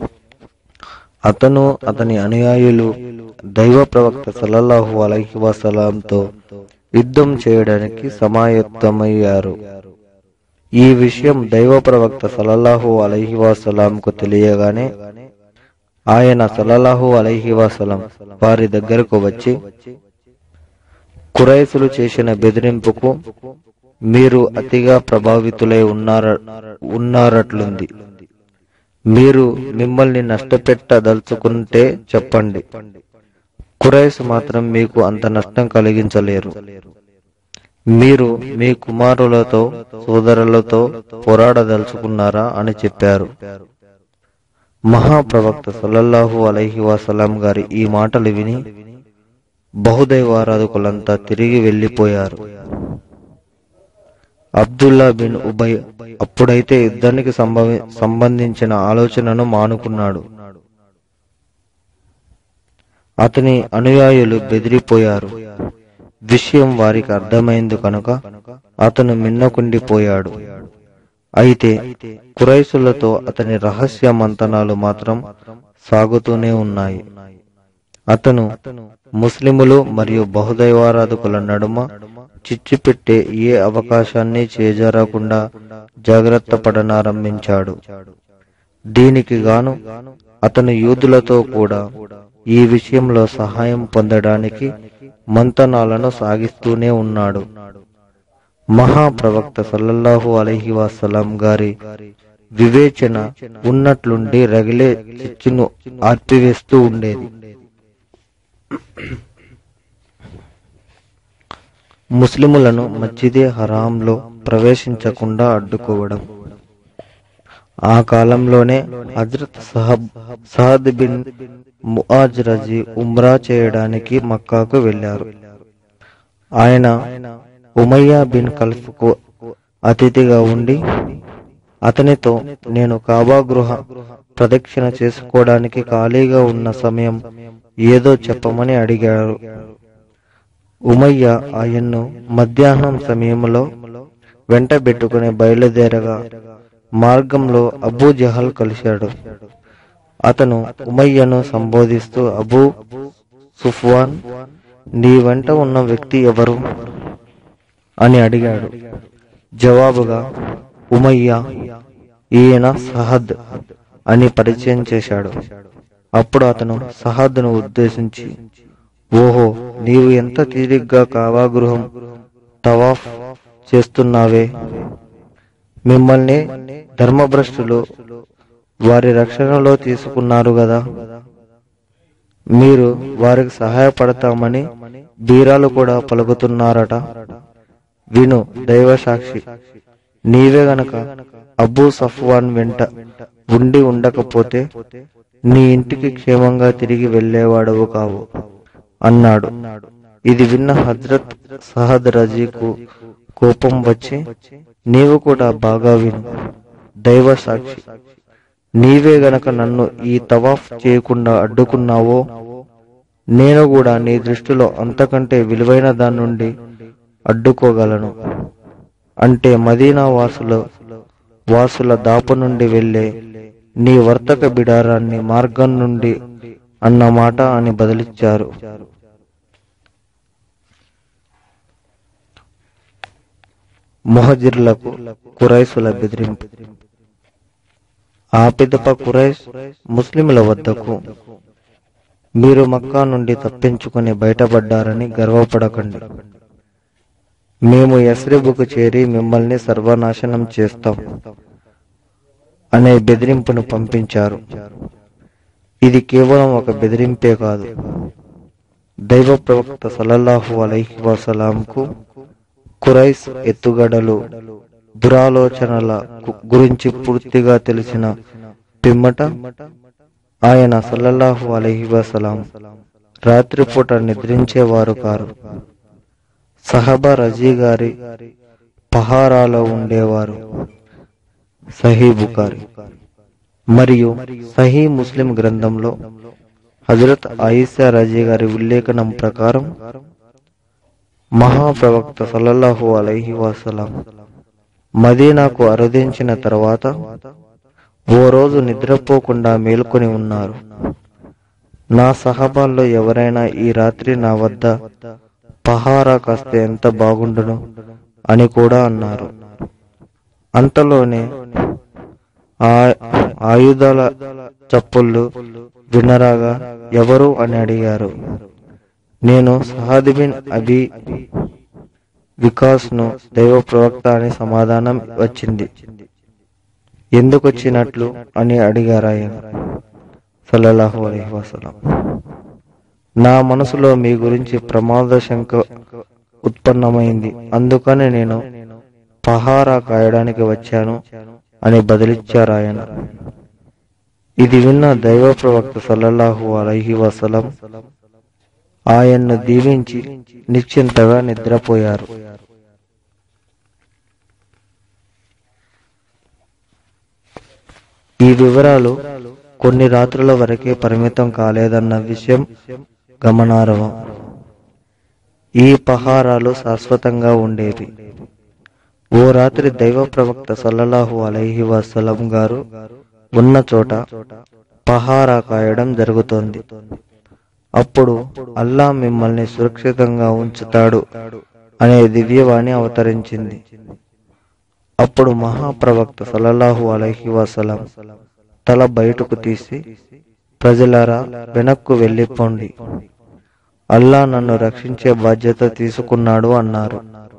అతను అతని అనుయాయులు దైవ ప్రవక్త సల్లల్లాహు అలైహి వసలాంతో యుద్ధం చేయడానికి సమాయత్తమయ్యారు ఈ విషయం దైవ ప్రవక్త సల్లల్లాహు అలైహి వసలాంకు తెలియగానే ఆయన సల్లల్లాహు అలైహి వసలం వారి దగ్గరకు వచ్చి కురైసులు చేసిన బెదిరింపుకు మీరు అతిగా ప్రభావితులై ఉన్నార ఉన్నారట్లుంది మీరు మిమ్మల్ని నష్టపెట్టదలుచుకుంటే చెప్పండి కురైస్ మాత్రం మీకు అంత నష్టం కలిగించలేరు మీరు మీ కుమారులతో సోదరులతో పోరాడదలుచుకున్నారా అని చెప్పారు మహాప్రవక్త సల్లల్లాహు అలైహి వసలాం గారి ఈ మాటలు విని బహుదైవారాధకులంతా తిరిగి వెళ్లిపోయారు అబ్దుల్లా బిన్ ఉబయ్ అప్పుడైతే యుద్ధానికి సంభవి సంబంధించిన ఆలోచనను మానుకున్నాడు అతని అనుయాయులు బెదిరిపోయారు విషయం వారికి అర్థమైంది కనుక అతను మిన్నకుండిపోయాడు అయితే కురైసులతో అతని రహస్య మంతనాలు మాత్రం సాగుతూనే ఉన్నాయి అతను ముస్లిములు మరియు బహుదైవారాధకుల నడుమ చిచ్చు పెట్టే ఏ అవకాశాన్ని చేజారకుండా జాగ్రత్త పడనారంభించాడు దీనికి గాను అతను యూదులతో కూడా ఈ విషయంలో సహాయం పొందడానికి మంతనాలను సాగిస్తూనే ఉన్నాడు మహాప్రవక్త సల్లల్లాహు అలైహి వసల్లం గారి వివేచన ఉన్నట్లుండి రగిలే చిచ్చును ఆర్పివేస్తూ ఉండేది ముస్లిములను మస్జిదే హరాంలో ప్రవేశించకుండా అడ్డుకోవడం ఆ కాలంలోనే హజరత్ సహబ్ సహద్ బిన్ ముఆజ్ రజీ ఉమ్రా చేయడానికి మక్కాకు వెళ్లారు ఆయన ఉమయ్యా బిన్ కల్ఫ్కు అతిథిగా ఉండి అతనితో నేను కాబా గృహ ప్రదక్షిణ చేసుకోవడానికి ఖాళీగా ఉన్న సమయం ఏదో చెప్పమని అడిగారు ఉమయ్య ఆయన్ను మధ్యాహ్నం సమయంలో వెంట పెట్టుకుని బయలుదేరగా మార్గంలో అబూ జహల్ కలిశాడు అతను ఉమయ్యను సంబోధిస్తూ అబూ సుఫ్వాన్ నీ వెంట ఉన్న వ్యక్తి ఎవరు అని అడిగాడు జవాబుగా ఉమయ్య ఈయన సహద్ అని పరిచయం చేశాడు అప్పుడు అతను సహద్ను ఉద్దేశించి ఓహో నీవు ఎంత తీరిగ్గా కావాగృహం తవాఫ్ చేస్తున్నావే మిమ్మల్ని ధర్మభ్రష్టులు వారి రక్షణలో తీసుకున్నారు గదా మీరు వారికి సహాయపడతామని బీరాలు కూడా పలుకుతున్నారట విను దైవ సాక్షి నీవే గనక అబూ సఫ్వాన్ వెంట ఉండి ఉండకపోతే నీ ఇంటికి క్షేమంగా తిరిగి వెళ్లేవాడవు కావు అన్నాడు ఇది విన్న హజ్రత్ సహద్ రజీకు కోపం వచ్చి నీవు కూడా బాగా విను దైవ సాక్షి నీవే గనక నన్ను ఈ తవాఫ్ చేయకుండా అడ్డుకున్నావో నేను కూడా నీ దృష్టిలో అంతకంటే విలువైన దాని నుండి అడ్డుకోగలను అంటే మదీనా వాసుల వాసుల దాపు నుండి వెళ్ళే నీ వర్తక బిడారాన్ని మార్గం నుండి అన్న మాట అని బదిలిచ్చారు మొహజిర్లకు కురైసుల బెదిరింపు ఆ పిదప కురైస్ ముస్లింల వద్దకు మీరు మక్కా నుండి తప్పించుకుని బయటపడ్డారని గర్వపడకండి మేము యస్రిబుకు చేరి మిమ్మల్ని సర్వనాశనం చేస్తాం అనే బెదిరింపును పంపించారు ఇది కేవలం ఒక బెదిరింపే కాదు దైవ ప్రవక్త సల్లల్లాహు అలైహి వసలాంకు కురైస్ ఎత్తుగడలు దురాలోచనల గు- గురించి పూర్తిగా తెలిసిన పిమ్మట ఆయన సల్లల్లాహు అలైహి వసలాం రాత్రిపూట నిద్రించేవారు కారు సహబా రజీ గారి పహారాలో ఉండేవారు సహీ బుకారి మరియు సహీ ముస్లిం గ్రంథంలో హజరత్ ఆయిషా రజీ గారి ఉల్లేఖనం ప్రకారం మహాప్రవక్త సల్లల్లాహు అలైహి వసలం మదీనాకు అరుదించిన తర్వాత ఓ రోజు నిద్రపోకుండా మేల్కొని ఉన్నారు నా సహబాల్లో ఎవరైనా ఈ రాత్రి నా వద్ద పహారా కాస్తే ఎంత బాగుండును అని కూడా అన్నారు అంతలోనే ఆ ఆయుధాల చప్పుళ్ళు వినరాగా ఎవరు అని అడిగారు నేను సహాద్ బిన్ అబి వికాస్ ను దైవ ప్రవక్త అని సమాధానం వచ్చింది ఎందుకు వచ్చినట్లు అని అడిగారు ఆయన సల్లల్లాహు అలైహి వసల్లం నా మనసులో మీ గురించి ప్రమాద శంక ఉత్పన్నమైంది అందుకని నేను పహారా కాయడానికి వచ్చాను అని బదిలిచ్చారు ఆయన ఇది విన్న దైవ ప్రవక్త సల్లల్లాహు అలైహి వసలం ఆయన్ను దీవించి నిశ్చింతగా నిద్రపోయారు ఈ వివరాలు కొన్ని రాత్రుల వరకే పరిమితం కాలేదన్న విషయం గమనార్హం ఈ పహారాలు శాశ్వతంగా ఉండేవి ఓ రాత్రి దైవ ప్రవక్త సల్లల్లాహు అలైహి వసలం గారు ఉన్న చోట పహారా కాయడం జరుగుతోంది అప్పుడు అల్లా మిమ్మల్ని సురక్షితంగా ఉంచుతాడు అనే దివ్యవాణి అవతరించింది అప్పుడు మహాప్రవక్త సల్లల్లాహు అలైహి వసలం తల బయటకు తీసి ప్రజలారా వెనక్కు వెళ్ళిపోండి అల్లా నన్ను రక్షించే బాధ్యత తీసుకున్నాడు అన్నారు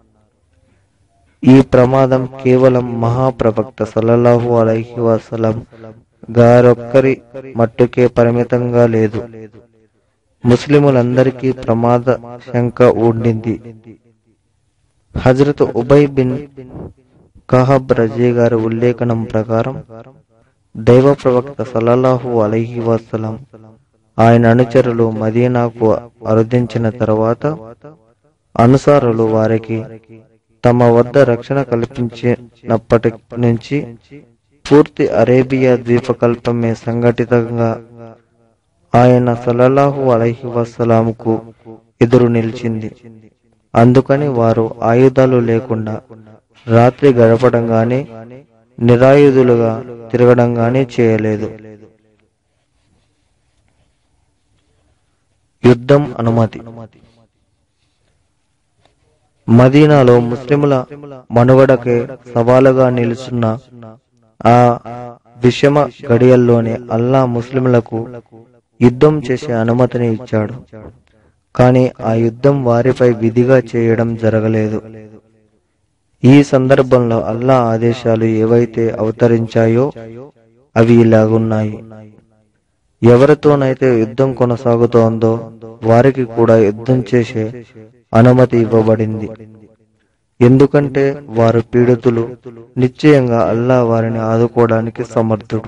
ఈ ప్రమాదం కేవలం మహాప్రవక్త సల్లల్లాహు అలైహి వసలం గారొక్కరి మట్టుకే పరిమితంగా లేదు ముస్లిములందరికీ ప్రమాద శంక ఉండింది హజరత్ ఉబై బిన్ కహబ్ రజీ గారి ఉల్లేఖనం ప్రకారం దైవ ప్రవక్త సల్లల్లాహు అలైహి వసలం ఆయన అనుచరులు మదీనాకు అరుదించిన తర్వాత అనుసారులు వారికి తమ వద్ద రక్షణ కల్పించినప్పటి నుంచి పూర్తి అరేబియా ద్వీపకల్పమే సంఘటితంగా ఆయన సల్లల్లాహు అలైహి వసలాముకు ఎదురు నిలిచింది అందుకని వారు ఆయుధాలు లేకుండా రాత్రి గడపడం గాని నిరాయుధులుగా తిరగడం గాని చేయలేదు యుద్ధం అనుమతి మదీనాలో ముస్లిముల మనుగడకే సవాలుగా నిలుచున్న ఆ విషమ గడియల్లోనే అల్లా ముస్లిములకు యుద్ధం చేసే అనుమతిని ఇచ్చాడు కానీ ఆ యుద్ధం వారిపై విధిగా చేయడం జరగలేదు ఈ సందర్భంలో అల్లా ఆదేశాలు ఏవైతే అవతరించాయో అవి ఇలాగున్నాయి ఎవరితోనైతే యుద్ధం కొనసాగుతోందో వారికి కూడా యుద్ధం చేసే అనుమతి ఇవ్వబడింది ఎందుకంటే వారు పీడితులు నిశ్చయంగా అల్లా వారిని ఆదుకోవడానికి సమర్థుడు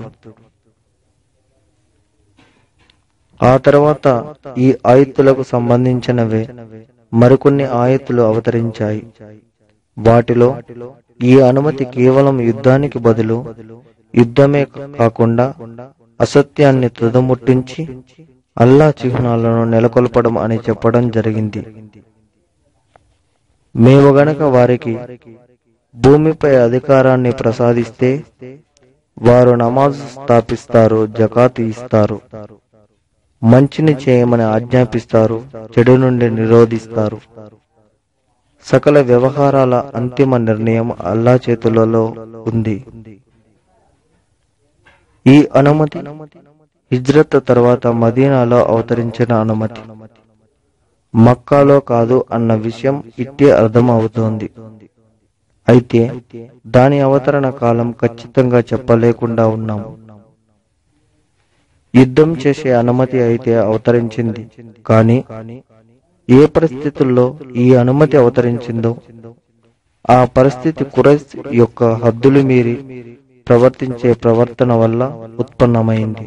ఆ తర్వాత ఈ ఆయుత్తులకు సంబంధించినవే మరికొన్ని ఆయత్తులు అవతరించాయి వాటిలో ఈ అనుమతి కేవలం యుద్ధానికి బదులు యుద్ధమే కాకుండా అసత్యాన్ని తుదముట్టించి అల్లా చిహ్నాలను నెలకొల్పడం అని చెప్పడం జరిగింది మేము గనక వారికి భూమిపై అధికారాన్ని ప్రసాదిస్తే వారు నమాజ్ స్థాపిస్తారు జకాత్ ఇస్తారు మంచిని చేయమని ఆజ్ఞాపిస్తారు చెడు నుండి నిరోధిస్తారు సకల వ్యవహారాల అంతిమ నిర్ణయం అల్లా చేతులలో ఉంది ఈ అనుమతి హిజ్రత్ తర్వాత మదీనాలో అవతరించిన అనుమతి మక్కాలో కాదు అన్న విషయం ఇట్టే అర్థం అవుతోంది అయితే దాని అవతరణ కాలం ఖచ్చితంగా చెప్పలేకుండా ఉన్నాం యుద్ధం చేసే అనుమతి అయితే అవతరించింది కానీ ఏ పరిస్థితుల్లో ఈ అనుమతి అవతరించిందో ఆ పరిస్థితి కురైస్ యొక్క హద్దులు మీరి ప్రవర్తించే ప్రవర్తన వల్ల ఉత్పన్నమైంది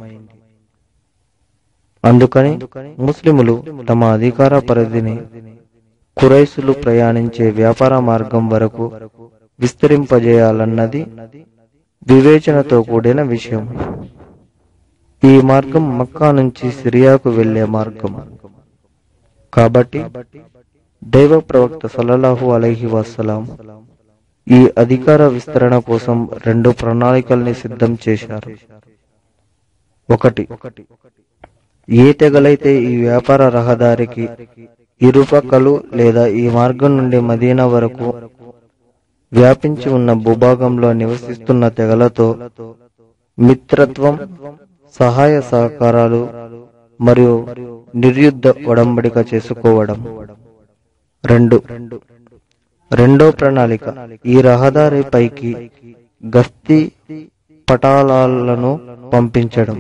అందుకని ముస్లిములు తమ అధికార పరిధిని కురైసులు ప్రయాణించే వ్యాపార మార్గం వరకు విస్తరింపజేయాలన్నది వివేచనతో కూడిన విషయం ఈ మార్గం మక్కా నుంచి సిరియాకు వెళ్లే మార్గం కాబట్టి దైవ ప్రవక్త సల్లల్లాహు అలైహి వసలాం ఈ అధికార విస్తరణ కోసం రెండు ప్రణాళికల్ని సిద్ధం చేశారు ఒకటి ఏ తెగలైతే ఈ వ్యాపార రహదారికి ఇరుపక్కలు లేదా ఈ మార్గం నుండి మదీనా వరకు వ్యాపించి ఉన్న భూభాగంలో నివసిస్తున్న తెగలతో మిత్రత్వం సహాయ సహకారాలు మరియు నిర్యుద్ధ ఒడంబడిక చేసుకోవడం రెండు రెండో ప్రణాళిక ఈ రహదారి పైకి గస్తీ పటాలాలను పంపించడం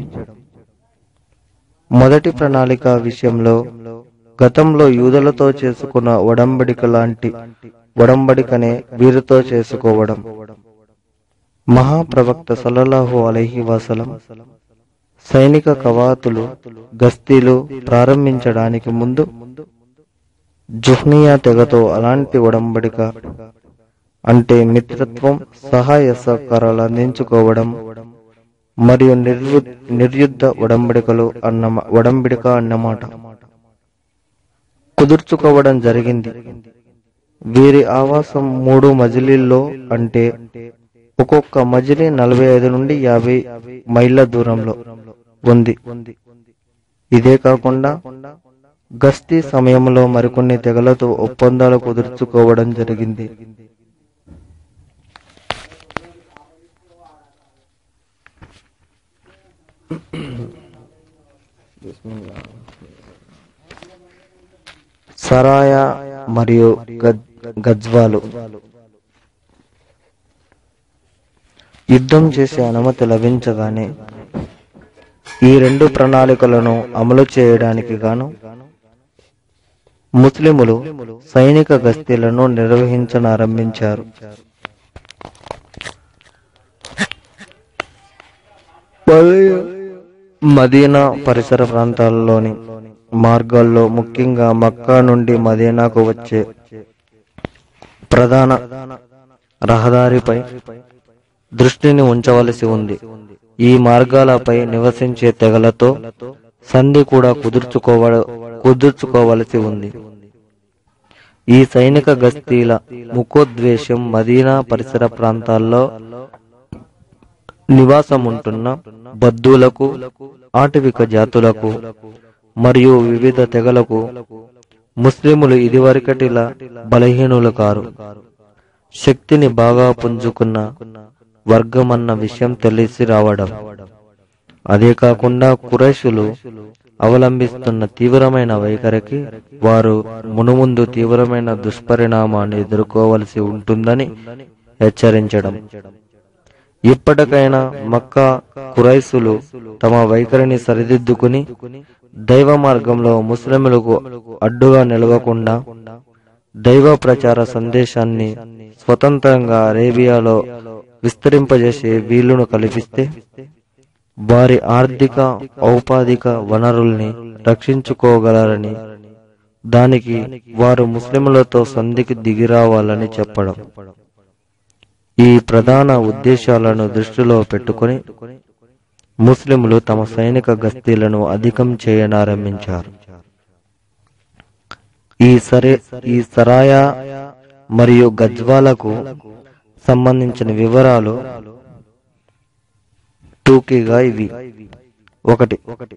మొదటి ప్రణాళిక విషయంలో గతంలో యూదులతో చేసుకున్న ఒడంబడిక లాంటి ఒడంబడికనే వీరితో చేసుకోవడం మహాప్రవక్త సల్లల్లాహు అలైహి వసలం సైనిక కవాతులు గస్తీలు ప్రారంభించడానికి ముందు జుహ్నియా తెగతో అలాంటి ఒడంబడిక అంటే మిత్రత్వం సహాయ సహకారాలు అందించుకోవడం మరియు నిర్యు నిర్యుద్ధ ఒడంబడికలు అన్న ఒడంబడిక అన్నమాట కుదుర్చుకోవడం జరిగింది వీరి ఆవాసం మూడు మజిలీల్లో అంటే ఒక్కొక్క మజిలీ నలభై ఐదు నుండి యాభై మైళ్ళ దూరంలో ఉంది ఇదే కాకుండా గస్తీ సమయంలో మరికొన్ని తెగలతో ఒప్పందాలు కుదుర్చుకోవడం జరిగింది సరాయ మరియు గజ్- గజ్వాలు యుద్ధం చేసే అనుమతి లభించగానే ఈ రెండు ప్రణాళికలను అమలు చేయడానికి గాను ముస్లిములు సైనిక గస్తీలను నిర్వహించనారంభించారు మదీనా పరిసర ప్రాంతాల్లోని మార్గాల్లో ముఖ్యంగా మక్కా నుండి మదీనాకు వచ్చే ప్రధాన రహదారిపై దృష్టిని ఉంచవలసి ఉంది ఈ మార్గాలపై నివసించే తెగలతో సంధి కూడా కుదుర్చుకోవ కుదుర్చుకోవలసి ఉంది ఈ సైనిక గస్తీల ముఖోద్వేశం మదీనా పరిసర ప్రాంతాల్లో నివాసం ఉంటున్న బద్దులకు ఆటవిక జాతులకు మరియు వివిధ తెగలకు ముస్లిములు ఇదివరకటిలా బలహీనులు కారు శక్తిని బాగా పుంజుకున్న వర్గమన్న విషయం తెలిసి రావడం అదే కాకుండా కురైషులు అవలంబిస్తున్న తీవ్రమైన వైఖరికి వారు మునుముందు తీవ్రమైన దుష్పరిణామాన్ని ఎదుర్కోవలసి ఉంటుందని హెచ్చరించడం ఇప్పటికైనా మక్కా కురైసులు తమ వైఖరిని సరిదిద్దుకుని దైవ మార్గంలో ముస్లింలకు అడ్డుగా నిలవకుండా దైవ ప్రచార సందేశాన్ని స్వతంత్రంగా అరేబియాలో విస్తరింపజేసే వీలును కల్పిస్తే వారి ఆర్థిక ఔపాధిక వనరుల్ని రక్షించుకోగలరని దానికి వారు ముస్లింలతో సంధికి దిగిరావాలని చెప్పడం ఈ ప్రధాన ఉద్దేశాలను దృష్టిలో పెట్టుకుని ముస్లింలు తమ సైనిక గస్తీలను అధికం చేయనారంభించారు ఈ సరే ఈ సరాయా మరియు గజ్వాలకు సంబంధించిన వివరాలు టూకీగా ఇవి ఒకటి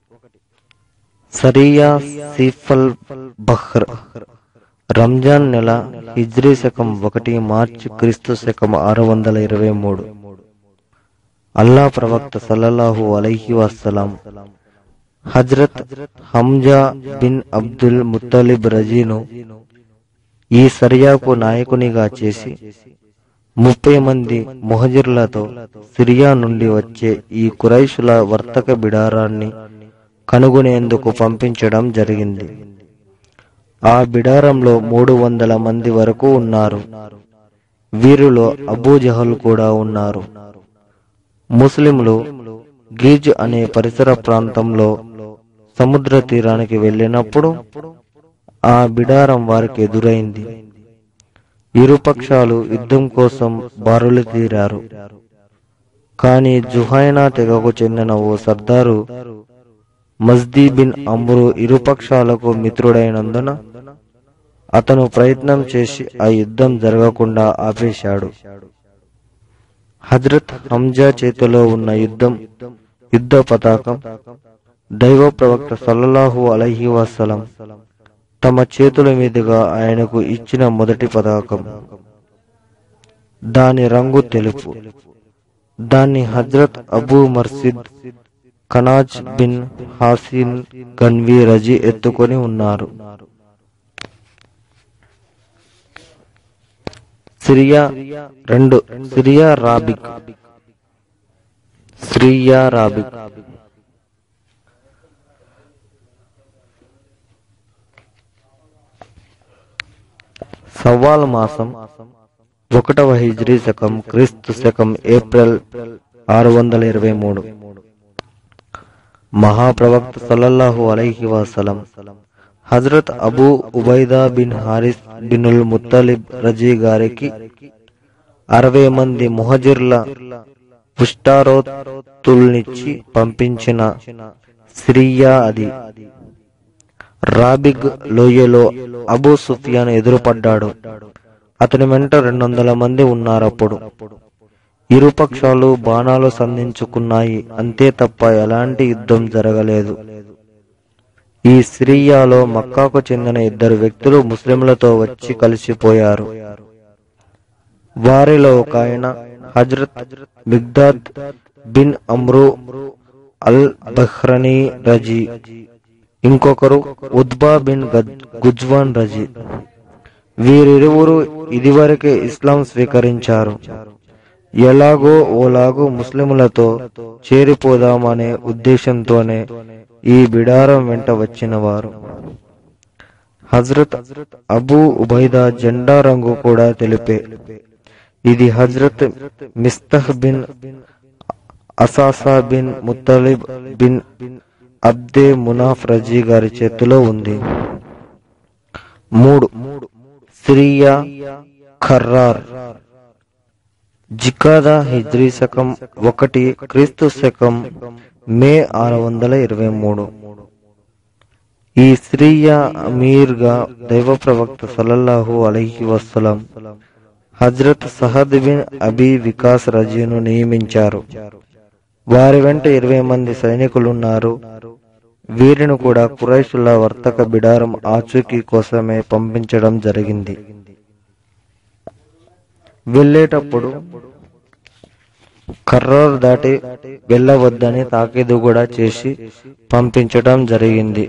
సరియా సిఫల్ బహ్ర్ రంజాన్ నెల హిజ్రీ శకం ఒకటి మార్చి క్రీస్తు శకం ఆరు వందల ఇరవై మూడు అల్లా ప్రవక్త సల్లల్లాహు అలైహి వసలాం హజ్రత్ హంజా బిన్ అబ్దుల్ ముత్తలిబ్ రజీను ఈ సరియాకు నాయకునిగా చేసి ముప్పై మంది ముహజిర్లతో సిరియా నుండి వచ్చే ఈ కురైషుల వర్తక బిడారాన్ని కనుగొనేందుకు పంపించడం జరిగింది ఆ బిడారంలో మూడు వందల మంది వరకు ఉన్నారు వీరిలో అబూజహల్ కూడా ఉన్నారు ముస్లింలు గీజ్ అనే పరిసర ప్రాంతంలో సముద్ర తీరానికి వెళ్ళినప్పుడు ఆ బిడారం వారికి ఎదురైంది ఇరుపక్షాలు యుద్ధం కోసం బారులు తీరారు కానీ జుహైనా తెగకు చెందిన ఓ సర్దారు మజ్దీ బిన్ అమ్రు ఇరుపక్షాలకు మిత్రుడైనందున అతను ప్రయత్నం చేసి ఆ యుద్ధం జరగకుండా ఆపేశాడు హజ్రత్ హంజా చేతిలో ఉన్న యుద్ధం యుద్ధ పతాకం దైవ ప్రవక్త సల్లల్లాహు అలైహి వసలం తమ చేతుల మీదుగా ఆయనకు ఇచ్చిన మొదటి పతాకం దాని రంగు తెలుపు దాన్ని హజ్రత్ Abu Marsid Kanaz bin Hasin Ghanvi రజీ ఎత్తుకొని ఉన్నారు సిరియా రెండు సిరియా రాబిక్ సిరియా రాబిక్ సవ్వాల్ మాసం ఒకటవ హిజ్రీ శకం క్రీస్తు శకం ఏప్రిల్ ఆరు వందల ఇరవై మూడు మహాప్రవక్త సల్లల్లాహు అలైహి వసలం హజరత్ అబూ ఉబైదా బిన్ హారిస్ బినుల్ ముత్తలిబ్ రజీ గారికి అరవై మంది ముహజిర్ల పుష్టారోత్తుల్నిచ్చి పంపించిన సిరియా అది రాబిగ్ లోయలో అబూ సుఫియాన్ ఎదురుపడ్డాడు అతని వెంట రెండు వందల మంది ఉన్నారప్పుడు ఇరుపక్షాలు బాణాలు సంధించుకున్నాయి అంతే తప్ప ఎలాంటి యుద్ధం జరగలేదు ఈ సిరియాలో మక్కాకు చెందిన ఇద్దరు వ్యక్తులు ముస్లింలతో వచ్చి కలిసిపోయారు వారిలో ఒక ఆయన హజ్రత్ Miqdad bin Amr al Bahrani రజీ ఇంకొకరు ఉద్బా బిన్ గద్- గుజ్వాన్ రజీ వీరిరువురు ఇదివరకే ఇస్లాం స్వీకరించారు ఎలాగో ఓలాగో ముస్లిములతో చేరిపోదామనే ఉద్దేశంతోనే ఈ బిడారం వెంట వచ్చిన వారు హజ్రత్ అబూ ఉబైదా జెండా రంగు కూడా తెలిపే ఇది హజ్రత్ Mistah bin Asasa bin Muttalib bin Abde Munaf రజీ గారి చేతిలో ఉంది మూడు సిరియా ఖర్రార్ జికాదా హిజ్రీ శకం ఒకటి క్రీస్తు శకం మే ఆరు వందల ఇరవై మూడు ఈ సిరియా అమీర్గా దైవ ప్రవక్త సల్లల్లాహు అలైహి వసలం హజ్రత్ సహద్ బిన్ అబీ వికాస్ రజీను నియమించారు వారి వెంట ఇరవై మంది సైనికులున్నారు వీరిని కూడా కురైషుల వర్తక బిడారం ఆచూకీ కోసమే పంపించడం జరిగింది వెళ్ళేటప్పుడు కర్రర్ దాటి వెళ్ళవద్దని తాకీదు కూడా చేసి పంపించడం జరిగింది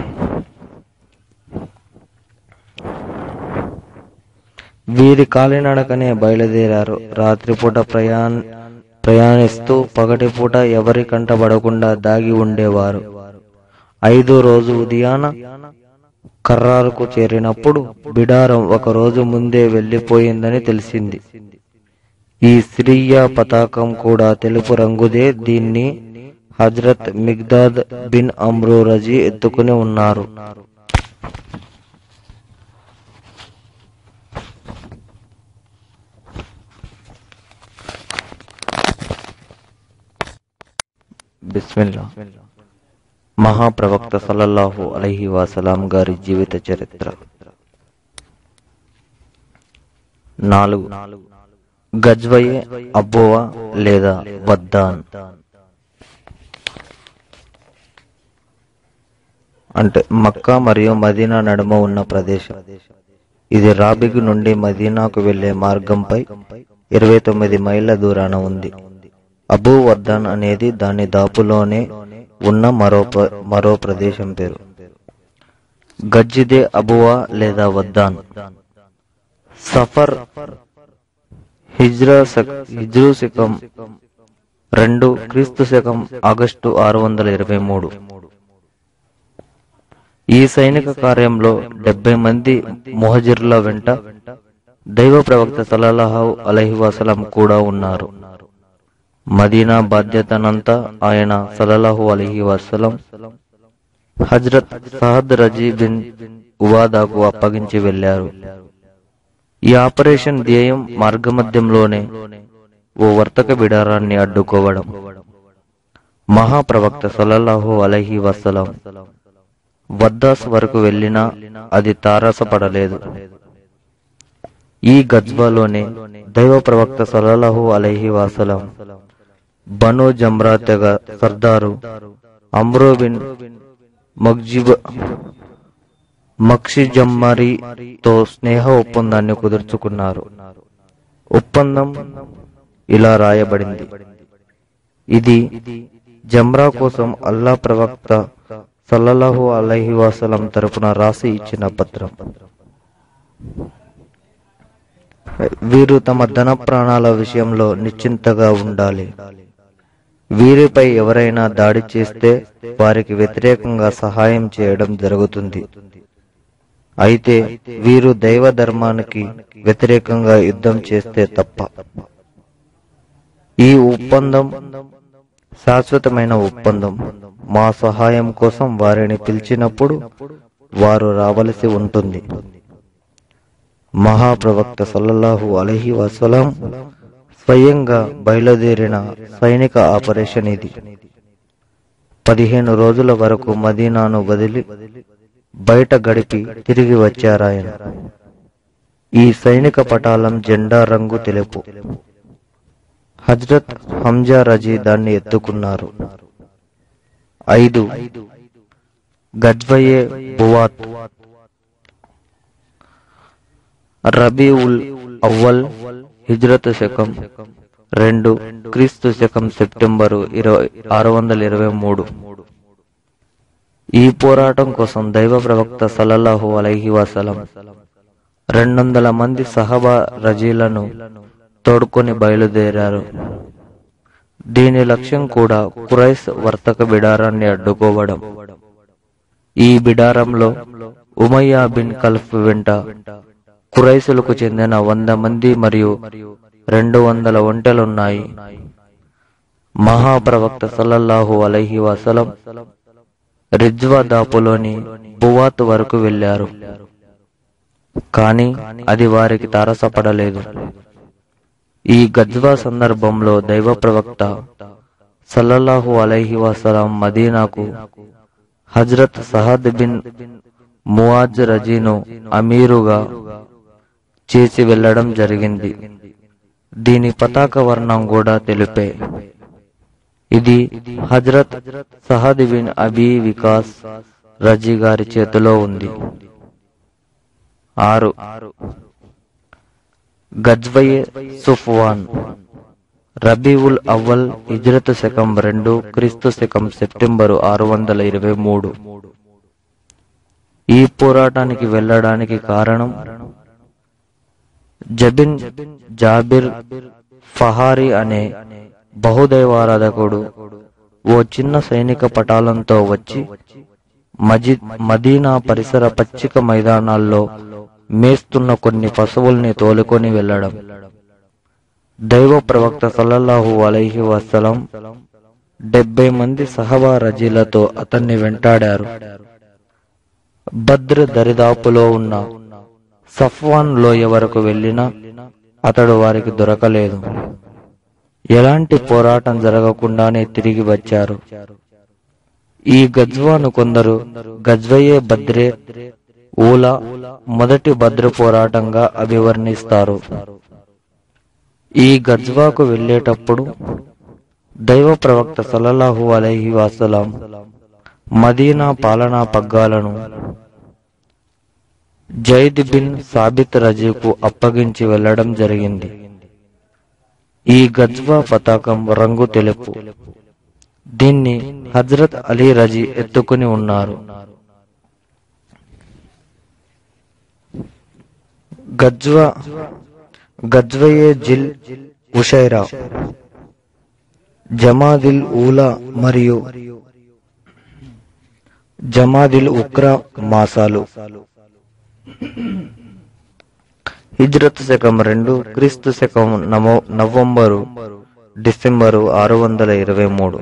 వీరి కాలినడకనే బయలుదేరారు రాత్రిపూట ప్రయాణ ప్రయాణిస్తూ పగటిపూట ఎవరి కంటబడకుండా దాగి ఉండేవారు ఐదో రోజు ఉదయాన కర్రారుకు చేరినప్పుడు బిడారం ఒక రోజు ముందే వెళ్లిపోయిందని తెలిసింది ఈ సిరియా పతాకం కూడా తెలుపు రంగుదే దీన్ని హజ్రత్ మిగ్దాద్ బిన్ అమ్రూ రజీ ఎత్తుకుని ఉన్నారు బిస్మిల్లా మహాప్రవక్త సల్లల్లాహు అలైహి వసలాం గారి జీవిత చరిత్ర నాలుగు గజ్వయే అబ్బోవా లేదా వద్దాన్ అంటే మక్కా మరియు మదీనా నడుమ ఉన్న ప్రదేశం ఇది రాబిగ్ నుండి మదీనాకు వెళ్లే మార్గంపై ఇరవై తొమ్మిది మైళ్ళ దూరాన ఉంది అబూ వర్దాన్ అనేది దాని దాపులోనే ఉన్న మరో ప్ర- మరో ప్రదేశం పేరు గజ్జిదే అబువా లేదా వద్దాన్ సఫర్ హిజ్రా శక- హిజ్రు శకం రెండు క్రీస్తు శకం ఆగస్టు ఆరు వందల ఇరవై మూడు ఈ సైనిక కార్యంలో డెబ్బై మంది ముహజిర్ల వెంట దైవ ప్రవక్త సల్లల్లాహు అలైహి వసలం కూడా ఉన్నారు మదీనా బాధ్యతనంతా ఆయన సల్లల్లాహు అలైహి వసలం హజ్రత్ సహద్ రజీ బిన్ ఉవాదాకు అప్పగించి వెళ్లారు ఈ ఆపరేషన్ ధ్యేయం మార్గమధ్యంలోనే ఓ వర్తక బిడారాన్ని అడ్డుకోవడం మహాప్రవక్త సల్లల్లాహు అలైహి వసలం వద్దాస్ వరకు వెళ్ళినా అది తారసపడలేదు ఈ గజ్వాలోనే దైవ ప్రవక్త సల్లల్లాహు అలైహి వసలం బను జమ్రా తెగ సర్దారు అమ్రో బిన్ మగ్జిబ్ మక్షిజమ్మరితో స్నేహ ఒప్పందాన్ని కుదుర్చుకున్నారు ఒప్పందం ఇలా రాయబడింది ఇది జమ్రా కోసం అల్లా ప్రవక్త సల్లల్లాహు అలైహి వసలం తరపున రాసి ఇచ్చిన పత్రం వీరు తమ ధన ప్రాణాల విషయంలో నిశ్చింతగా ఉండాలి వీరిపై ఎవరైనా దాడి చేస్తే వారికి వ్యతిరేకంగా సహాయం చేయడం జరుగుతుంది అయితే వీరు దైవ ధర్మానికి వ్యతిరేకంగా యుద్ధం చేస్తే తప్ప ఈ ఒప్పందం శాశ్వతమైన ఒప్పందం మా సహాయం కోసం వారిని పిలిచినప్పుడు వారు రావలసి ఉంటుంది మహాప్రవక్త సల్లల్లాహు అలహి వసలం స్వయంగా బయలుదేరిన సైనిక ఆపరేషన్ ఇది పదిహేను రోజుల వరకు మదీనాను వదిలి బయట గడిపి తిరిగి వచ్చారాయన ఈ సైనిక పటాలం జెండా రంగు తెలుపు హజ్రత్ హంజా రజీ దాన్ని ఎత్తుకున్నారు ఐదు గజ్వయే బువాత్ రబీ ఉల్ అవ్వల్ హిజ్రత్ శకం రెండు క్రీస్తు శకం సెప్టెంబరు ఇరవై ఆరు వందల ఇరవై మూడు ఈ పోరాటం కోసం దైవ ప్రవక్త సల్లల్లాహు అలైహి వసలం రెండు వందల మంది సహబా రజీలను తోడుకొని బయలుదేరారు దీని లక్ష్యం కూడా కురైస్ వర్తక బిడారాన్ని అడ్డుకోవడం ఈ బిడారంలో ఉమయ్యా బిన్ కల్ఫ్ వెంట కురైసులకు చెందిన వంద మంది మరియు రెండు వందల ఒంటెలున్నాయి మహాప్రవక్త సల్లల్లాహు అలైహి వసలం రిజ్వా దాపులోని బువాత్ వరకు వెళ్లారు కాని అది వారికి తారసపడలేదు ఈ గజ్వా సందర్భంలో దైవ ప్రవక్త సల్లల్లాహు అలైహి వసలం మదీనాకు హజ్రత్ సహద్ బిన్ మువాజ్ రజీను అమీరుగా చేసి వెళ్లడం జరిగింది దీని పతాక వర్ణం కూడా తెలుపే ఇది హజ్రత్ సహద్ బిన్ అబీ వికాస్ రజీ గారి చేతిలో ఉంది ఆరు గజ్వయే సుఫ్వాన్ రబీవుల్ అవ్వల్ హిజ్రత్ శకం రెండు క్రీస్తు శకం సెప్టెంబరు ఆరు వందల ఇరవై మూడు ఈ పోరాటానికి వెళ్ళడానికి కారణం జబిన్ జాబిర్ ఫహారీ అనే బహుదైవారాధకుడు ఓ చిన్న సైనిక పటాలంతో వచ్చి మజిద్ మదీనా పరిసర పచ్చిక మైదానాల్లో మేస్తున్న కొన్ని పశువుల్ని తోలుకొని వెళ్ళడం దైవ ప్రవక్త సల్లల్లాహు అలైహి వసలం డెబ్బై మంది సహబా రజీలతో అతన్ని వెంటాడారు బద్ర్ దరిదాపులో ఉన్న సఫ్వాన్ లోయ వరకు వెళ్ళినా అతడు వారికి దొరకలేదు ఎలాంటి పోరాటం జరగకుండానే తిరిగి వచ్చారు ఈ గజ్వాను కొందరు గజ్వయే బద్రే ఊలా మొదటి భద్ర పోరాటంగా అభివర్ణిస్తారు ఈ గజ్వాకు వెళ్ళేటప్పుడు దైవ ప్రవక్త సల్లల్లాహు అలైహి వసలాం మదీనా పాలనా పగ్గాలను జైద్ బిన్ సాబిత్ రజీకు అప్పగించి వెళ్లడం జరిగింది ఈ గజ్వా పతాకం రంగు తెలుపు దీన్ని హజ్రత్ అలీ రజీ ఎత్తుకుని ఉన్నారు గజ్వా గజ్వయే జిల్ ఉషైరా జమాదిల్ ఊలా మరియు జమాదిల్ ఉక్రా మాసాలు హిజ్రత్ శకం రెండు క్రీస్తు శకం నమో నవంబరు డిసెంబరు ఆరు వందల ఇరవై మూడు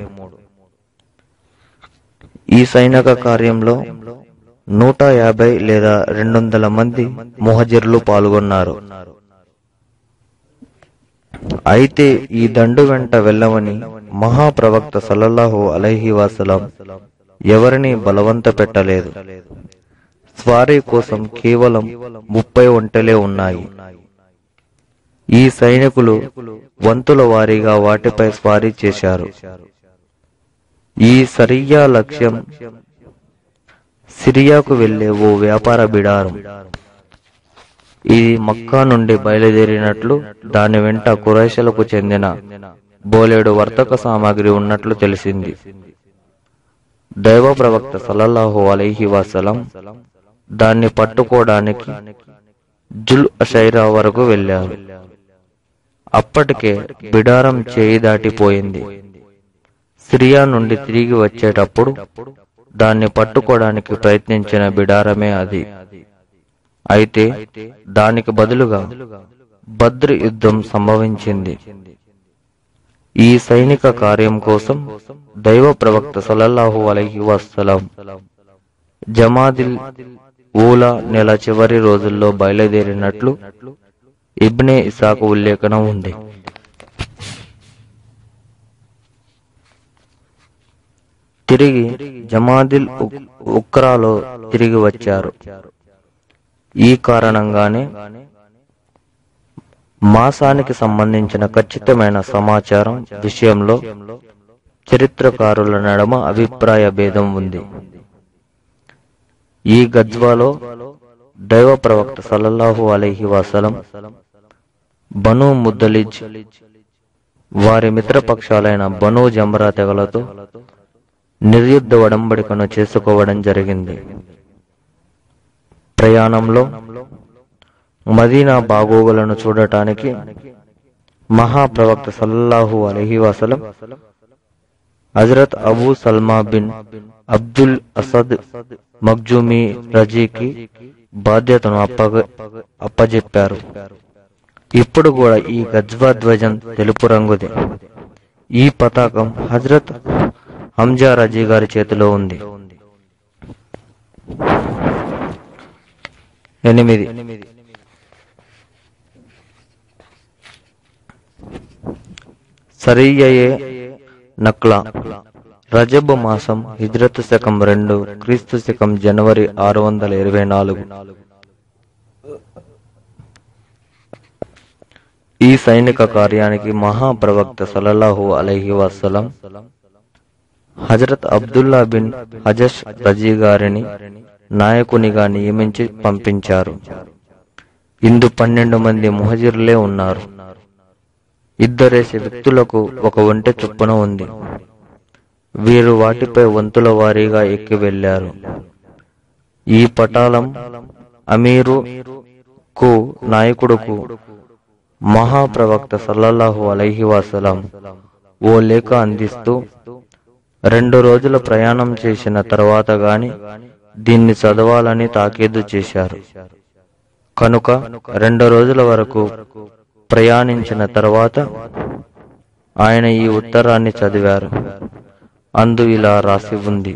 ఈ సైనిక కార్యంలో నూట యాభై లేదా రెండు వందల మంది ముహజిర్లు పాల్గొన్నారు అయితే ఈ దండు వెంట వెళ్ళమని మహాప్రవక్త సల్లల్లాహు అలైహి వసలం ఎవరిని బలవంత పెట్టలేదు స్వారీ కోసం కేవలం ముప్పై ఒంటెలే ఉన్నాయి ఈ సైనికులు వంతుల వారీగా వాటిపై స్వారీ చేశారు ఈ సరియా లక్ష్యం సిరియాకు వెళ్లే ఓ వ్యాపార బిడారం ఇది మక్కా నుండి బయలుదేరినట్లు దాని వెంట కురైషలకు చెందిన బోలేడు వర్తక సామాగ్రి ఉన్నట్లు తెలిసింది దైవ ప్రవక్త సల్లల్లాహు అలైహి వసలం దాన్ని పట్టుకోవడానికి జుల్ అషైరా వరకు వెళ్లారు అప్పటికే బిడారం చేయి దాటిపోయింది సిరియా నుండి తిరిగి వచ్చేటప్పుడు దాన్ని పట్టుకోవడానికి ప్రయత్నించిన బిడారమే అది అయితే దానికి బదులుగా బద్ర్ యుద్ధం సంభవించింది ఈ సైనిక కార్యం కోసం దైవ ప్రవక్త సల్లల్లాహు అలైహి వసలం జమాదిల్ ఊలా నెల చివరి రోజుల్లో బయలుదేరినట్లు ఇబ్నే ఇసాకు ఉల్లేఖనం ఉంది తిరిగి జమాదిల్ ఉక్- ఉక్రాలో తిరిగి వచ్చారు ఈ కారణంగానే మాసానికి సంబంధించిన ఖచ్చితమైన సమాచారం విషయంలో చరిత్రకారుల నడమ అభిప్రాయ భేదం ఉంది ఈ గజ్వాలో దైవ ప్రవక్త సల్లల్లాహు అలైహి వసలం బను ముద్దలిజ్ వారి మిత్రపక్షాలైన బను జంబరా తెగలతో నిర్యుద్ధ ఒడంబడికను చేసుకోవడం జరిగింది ప్రయాణంలో మదీనా బాగోగులను చూడటానికి మహాప్రవక్త సల్లల్లాహు అలైహి వసలం హజరత్ Abu Salma bin Abdul Asad Makhzumi రజీకి బాధ్యతను అప్పగ అప్పజెప్పారు ఇప్పుడు కూడా ఈ గజ్వా ధ్వజం తెలుపు రంగుది ఈ పతాకం హజరత్ హంజా రజీ గారి చేతిలో ఉంది ఎనిమిది సరియయే నక్లా రజబ్ మాసం హిజ్రత్ శకం రెండు క్రీస్తు శకం జనవరి ఆరు వందల ఇరవై నాలుగు ఈ సైనిక కార్యానికి మహాప్రవక్త సల్లల్లాహు అలైహి వసలం హజరత్ అబ్దుల్లా బిన్ హజష్ రజీ గారిని నాయకునిగా నియమించి పంపించారు ఇందు పన్నెండు మంది ముహజిర్లే ఉన్నారు ఇద్దరేసి వ్యక్తులకు ఒక ఒంటె చొప్పున ఉంది వీరు వాటిపై వంతుల వారీగా ఎక్కి వెళ్లారు ఈ పటాలం అమీరు కు నాయకుడుకు మహాప్రవక్త సల్లల్లాహు అలైహి వసలం ఓ లేఖ అందిస్తూ రెండు రోజుల ప్రయాణం చేసిన తర్వాత గాని దీన్ని చదవాలని తాకీదు చేశారు కనుక రెండు రోజుల వరకు ప్రయాణించిన తర్వాత ఆయన ఈ ఉత్తరాన్ని చదివారు అందు ఇలా రాసి ఉంది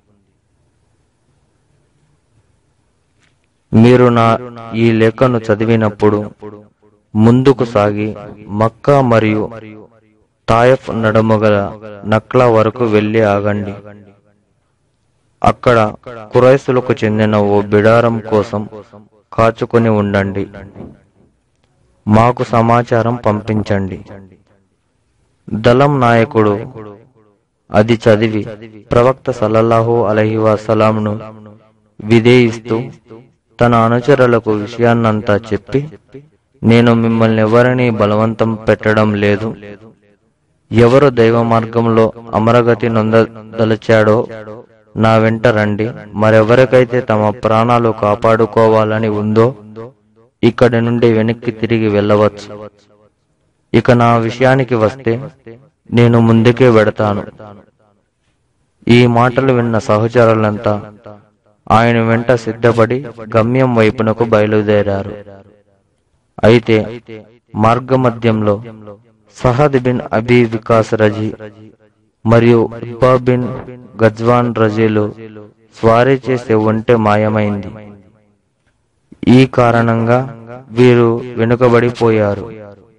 మీరు నా ఈ లేఖను చదివినప్పుడు ముందుకు సాగి మక్కా మరియు తాయఫ్ నడుమగల నక్లా వరకు వెళ్లి ఆగండి అక్కడ కురైసులకు చెందిన ఓ బిడారం కోసం కాచుకొని ఉండండి మాకు సమాచారం పంపించండి దళం నాయకుడు అది చదివి ప్రవక్త సల్లల్లాహు అలహి వసలాంను విధేయిస్తూ తన అనుచరులకు విషయాన్నంతా చెప్పి నేను మిమ్మల్ని ఎవరిని బలవంతం పెట్టడం లేదు ఎవరు దైవ మార్గంలో అమరగతి నొందదలిచాడో నా వెంట రండి మరెవరికైతే తమ ప్రాణాలు కాపాడుకోవాలని ఉందో ఇక్కడి నుండి వెనక్కి తిరిగి వెళ్ళవచ్చు ఇక నా విషయానికి వస్తే నేను ముందుకే వెడతాను ఈ మాటలు విన్న సహచరులంతా ఆయన వెంట సిద్ధపడి గమ్యం వైపునకు బయలుదేరారు అయితే మార్గమధ్యంలో సహద్ బిన్ అబీ వికాస్ రజీ మరియు ఉబ్బా బిన్ గజ్వాన్ రజీలు స్వారీ చేసే ఒంటె మాయమైంది ఈ కారణంగా వీరు వెనుకబడిపోయారు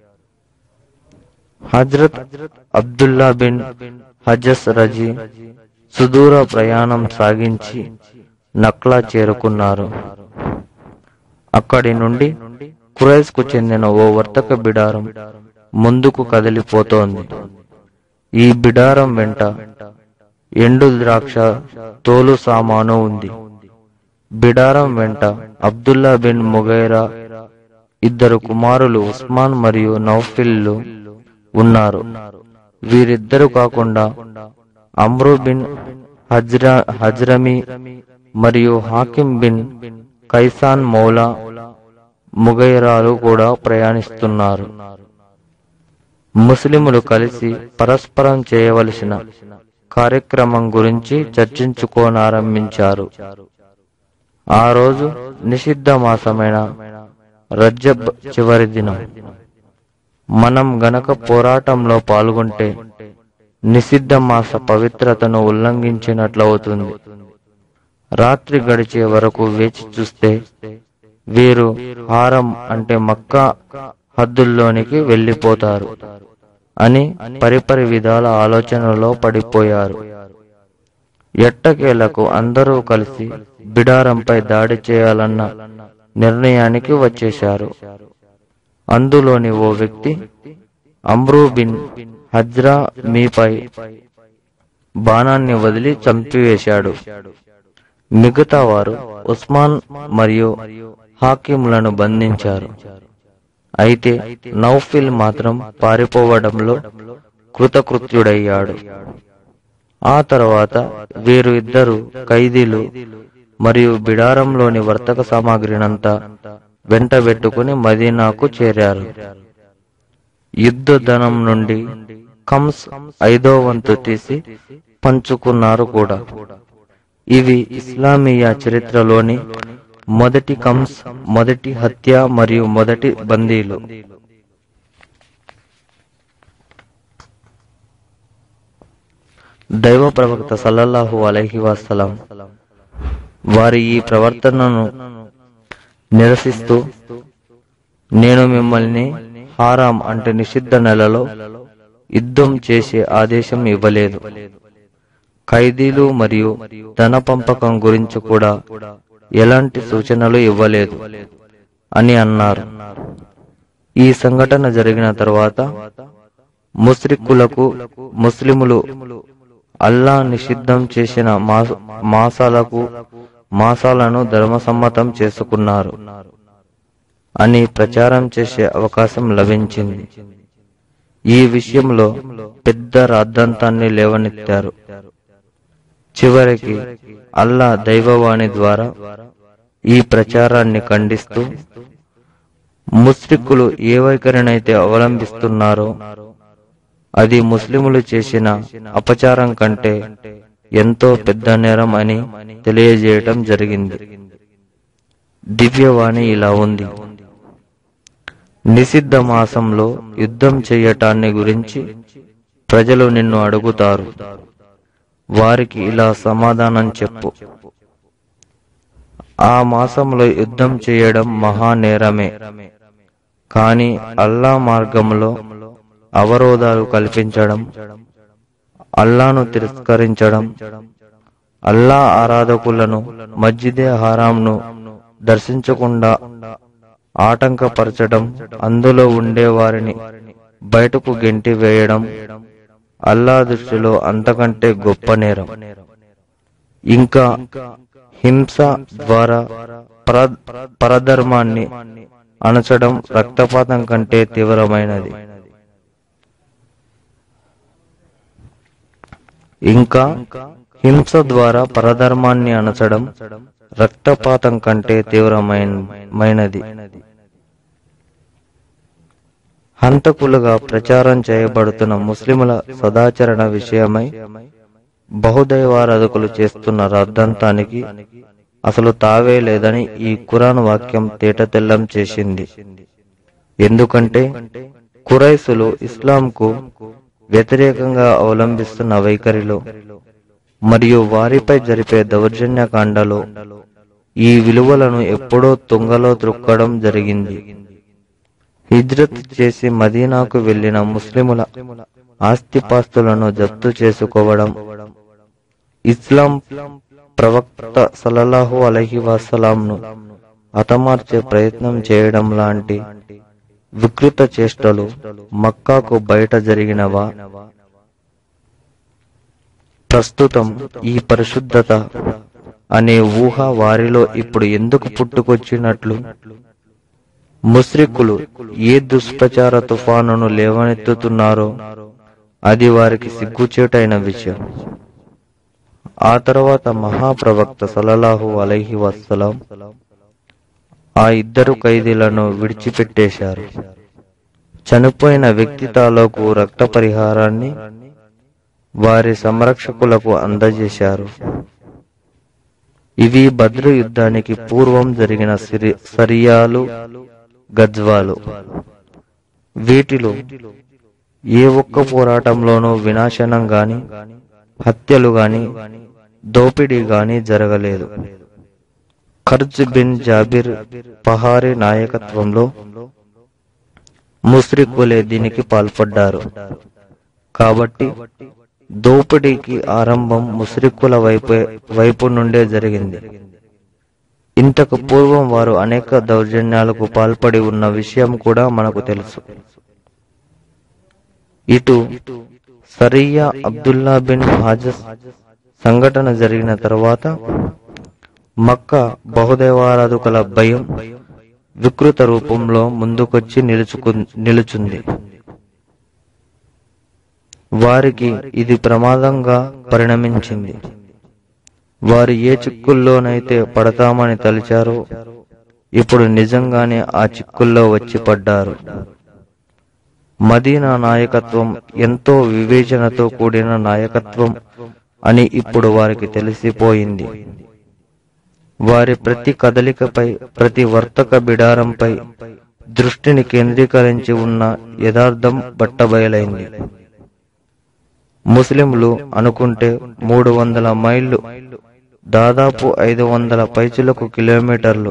హజ్రత్ అబ్దుల్లా బిన్ హజస్ రజీ సుదూర ప్రయాణం సాగించి నక్లా చేరుకున్నారు అక్కడి నుండి కురైస్ కు చెందిన ఓ వర్తక బిడారం ముందుకు కదిలిపోతోంది ఈ బిడారం వెంట ఎండు ద్రాక్ష తోలు సామాను ఉంది బిడారం వెంట అబ్దుల్లా బిన్ ముగైరా ఇద్దరు కుమారులు ఉస్మాన్ మరియు నౌఫిల్లు ఉన్నారు వీరిద్దరు కాకుండా అమ్రు బిన్ హజ్రా హజ్రమి మరియు హాకిం బిన్ కైసాన్ మౌలా ముగైరాలు కూడా ప్రయాణిస్తున్నారు ముస్లిములు కలిసి పరస్పరం చేయవలసిన కార్యక్రమం గురించి చర్చించుకోనారంభించారు ఆ రోజు నిషిద్ధ మాసమైన రజబ్ చివరి దినం మనం గనక పోరాటంలో పాల్గొంటే నిషిద్ధ మాస పవిత్రతను ఉల్లంఘించినట్లవుతుంది రాత్రి గడిచే వరకు వేచి చూస్తే వీరు హారం అంటే మక్కా హద్దుల్లోనికి వెళ్ళిపోతారు అని పరిపరి విధాల ఆలోచనలో పడిపోయారు ఎట్టకేలకు అందరూ కలిసి బిడారంపై దాడి చేయాలన్న నిర్ణయానికి వచ్చేశారు అందులోని ఓ వ్యక్తి అమ్రూ బిన్ హజ్రా మీపై బాణాన్ని వదిలి చంపివేశాడు మిగతా వారు ఉస్మాన్ మరియు హాకింలను బంధించారు అయితే నౌఫిల్ మాత్రం పారిపోవడంలో కృతకృత్యుడయ్యాడు ఆ తర్వాత వీరు ఇద్దరు ఖైదీలు మరియు బిడారంలోని వర్తక సామాగ్రినంతా వెంటబెట్టుకుని మదీనాకు చేరారు యుద్ధ ధనం నుండి కమ్స్ ఐదో వంతు తీసి పంచుకున్నారు కూడా ఇవి ఇస్లామీయ చరిత్రలోని మొదటి కంస్ మొదటి హత్య మరియు మొదటి బందీలు దైవ ప్రవక్త సల్లల్లాహు అలైహి వసలం వారి ఈ ప్రవర్తనను నిరసిస్తూ నేను మిమ్మల్ని హారాం అంటే నిషిద్ధ నెలలో యుద్ధం చేసే ఆదేశం ఇవ్వలేదు ఖైదీలు మరియు ధన పంపకం గురించి కూడా ఎలాంటి సూచనలు ఇవ్వలేదు అని అన్నారు ఈ సంఘటన జరిగిన తర్వాత ముస్రిక్కులకు ముస్లిములు అల్లా నిషిద్ధం చేసిన మాస- మాసాలకు మాసాలను ధర్మసమ్మతం చేసుకున్నారు అని ప్రచారం చేసే అవకాశం లభించింది ఈ విషయంలో పెద్ద రాద్ధాంతాన్ని లేవనెత్తారు చివరికి అల్లా దైవవాణి ద్వారా ఈ ప్రచారాన్ని ఖండిస్తూ ముస్లిక్కులు ఏ వైఖరినైతే అవలంబిస్తున్నారో అది ముస్లిములు చేసిన అపచారం కంటే ఎంతో పెద్ద నేరం అని తెలియజేయటం జరిగింది దివ్యవాణి ఇలా ఉంది నిషిద్ధ మాసంలో యుద్ధం చేయటాన్ని గురించి ప్రజలు నిన్ను అడుగుతారు వారికి ఇలా సమాధానం చెప్పు ఆ మాసంలో యుద్ధం చేయడం మహానేరమే కాని అల్లా మార్గంలో అవరోధాలు కల్పించడం అల్లాను తిరస్కరించడం అల్లా ఆరాధకులను మస్జిదే హరాంను దర్శించకుండా ఆటంకపరచడం అందులో ఉండే వారిని బయటకు గెంటి వేయడం అల్లా దృష్టిలో అంతకంటే గొప్ప నేరం ఇంకా హింస ద్వారా పర- పరధర్మాన్ని అణచడం రక్తపాతం కంటే తీవ్రమైనది ఇంకా హింస ద్వారా పరధర్మాన్ని అణచడం రక్తపాతం కంటే తీవ్రమైనది హంతకులుగా ప్రచారం చేయబడుతున్న ముస్లిముల సదాచరణ విషయమై బహుదైవారాధకులు చేస్తున్న రద్దంతానికి అసలు తావే లేదని ఈ ఖురాన్ వాక్యం తేటతెల్లం చేసింది ఎందుకంటే కురైసులు ఇస్లాంకు వ్యతిరేకంగా అవలంబిస్తున్న వైఖరిలో మరియు వారిపై జరిపే దౌర్జన్యకాండలో ఈ విలువలను ఎప్పుడో తుంగలో త్రొక్కడం జరిగింది హిజ్రత్ చేసి మదీనాకు వెళ్లిన ముస్లిముల ఆస్తిపాస్తులను జప్తు చేసుకోవడం ఇస్లాం ప్రవక్త సల్లల్లాహు అలహి వసలాంను హతమార్చే ప్రయత్నం చేయడం లాంటి వికృత చేష్టలు మక్కాకు బయట జరిగినవా ప్రస్తుతం ఈ పరిశుద్ధత అనే ఊహ వారిలో ఇప్పుడు ఎందుకు పుట్టుకొచ్చినట్లు ముస్రికులు ఏ దుష్ప్రచార తుఫానును లేవనెత్తుతున్నారో అది వారికి సిగ్గుచేటైన విషయం ఆ తర్వాత మహాప్రవక్త సలలాహు అలైహి వస్సలాం ఆ ఇద్దరు ఖైదీలను విడిచిపెట్టేశారు చనిపోయిన వ్యక్తి తాలూకు రక్త పరిహారాన్ని వారి సంరక్షకులకు అందజేశారు ఇవి బద్రు యుద్ధానికి పూర్వం జరిగిన సిరి- సరియాలు గజ్వాలు వీటిలో ఏ ఒక్క పోరాటంలోనూ వినాశనం గాని హత్యలు గాని దోపిడీ గాని జరగలేదు ఖర్జ్ బిన్ జాబిర్ పహారీ నాయకత్వంలో ముస్రికులే దీనికి పాల్పడ్డారు కాబట్టి దోపిడీకి ఆరంభం ముస్రికుల వైపు వైపు నుండే జరిగింది ఇంతకు పూర్వం వారు అనేక దౌర్జన్యాలకు పాల్పడి ఉన్న విషయం కూడా మనకు తెలుసు ఇటు సరియా అబ్దుల్లా బిన్ హాజస్ సంఘటన జరిగిన తర్వాత మక్క బహుదేవారాధకుల భయం వికృత రూపంలో ముందుకొచ్చి నిలుచుకు నిలుచుంది వారికి ఇది ప్రమాదంగా పరిణమించింది వారు ఏ చిక్కుల్లోనైతే పడతామని తలిచారో ఇప్పుడు నిజంగానే ఆ చిక్కుల్లో వచ్చి పడ్డారు మదీనా నాయకత్వం ఎంతో వివేచనతో కూడిన నాయకత్వం అని ఇప్పుడు వారికి తెలిసిపోయింది వారి ప్రతి కదలికపై ప్రతి వర్తక బిడారంపై దృష్టిని కేంద్రీకరించి ఉన్న యథార్థం బట్టబయలైంది ముస్లింలు అనుకుంటే మూడు వందల మైళ్ళు దాదాపు ఐదు వందల పైచులకు కిలోమీటర్లు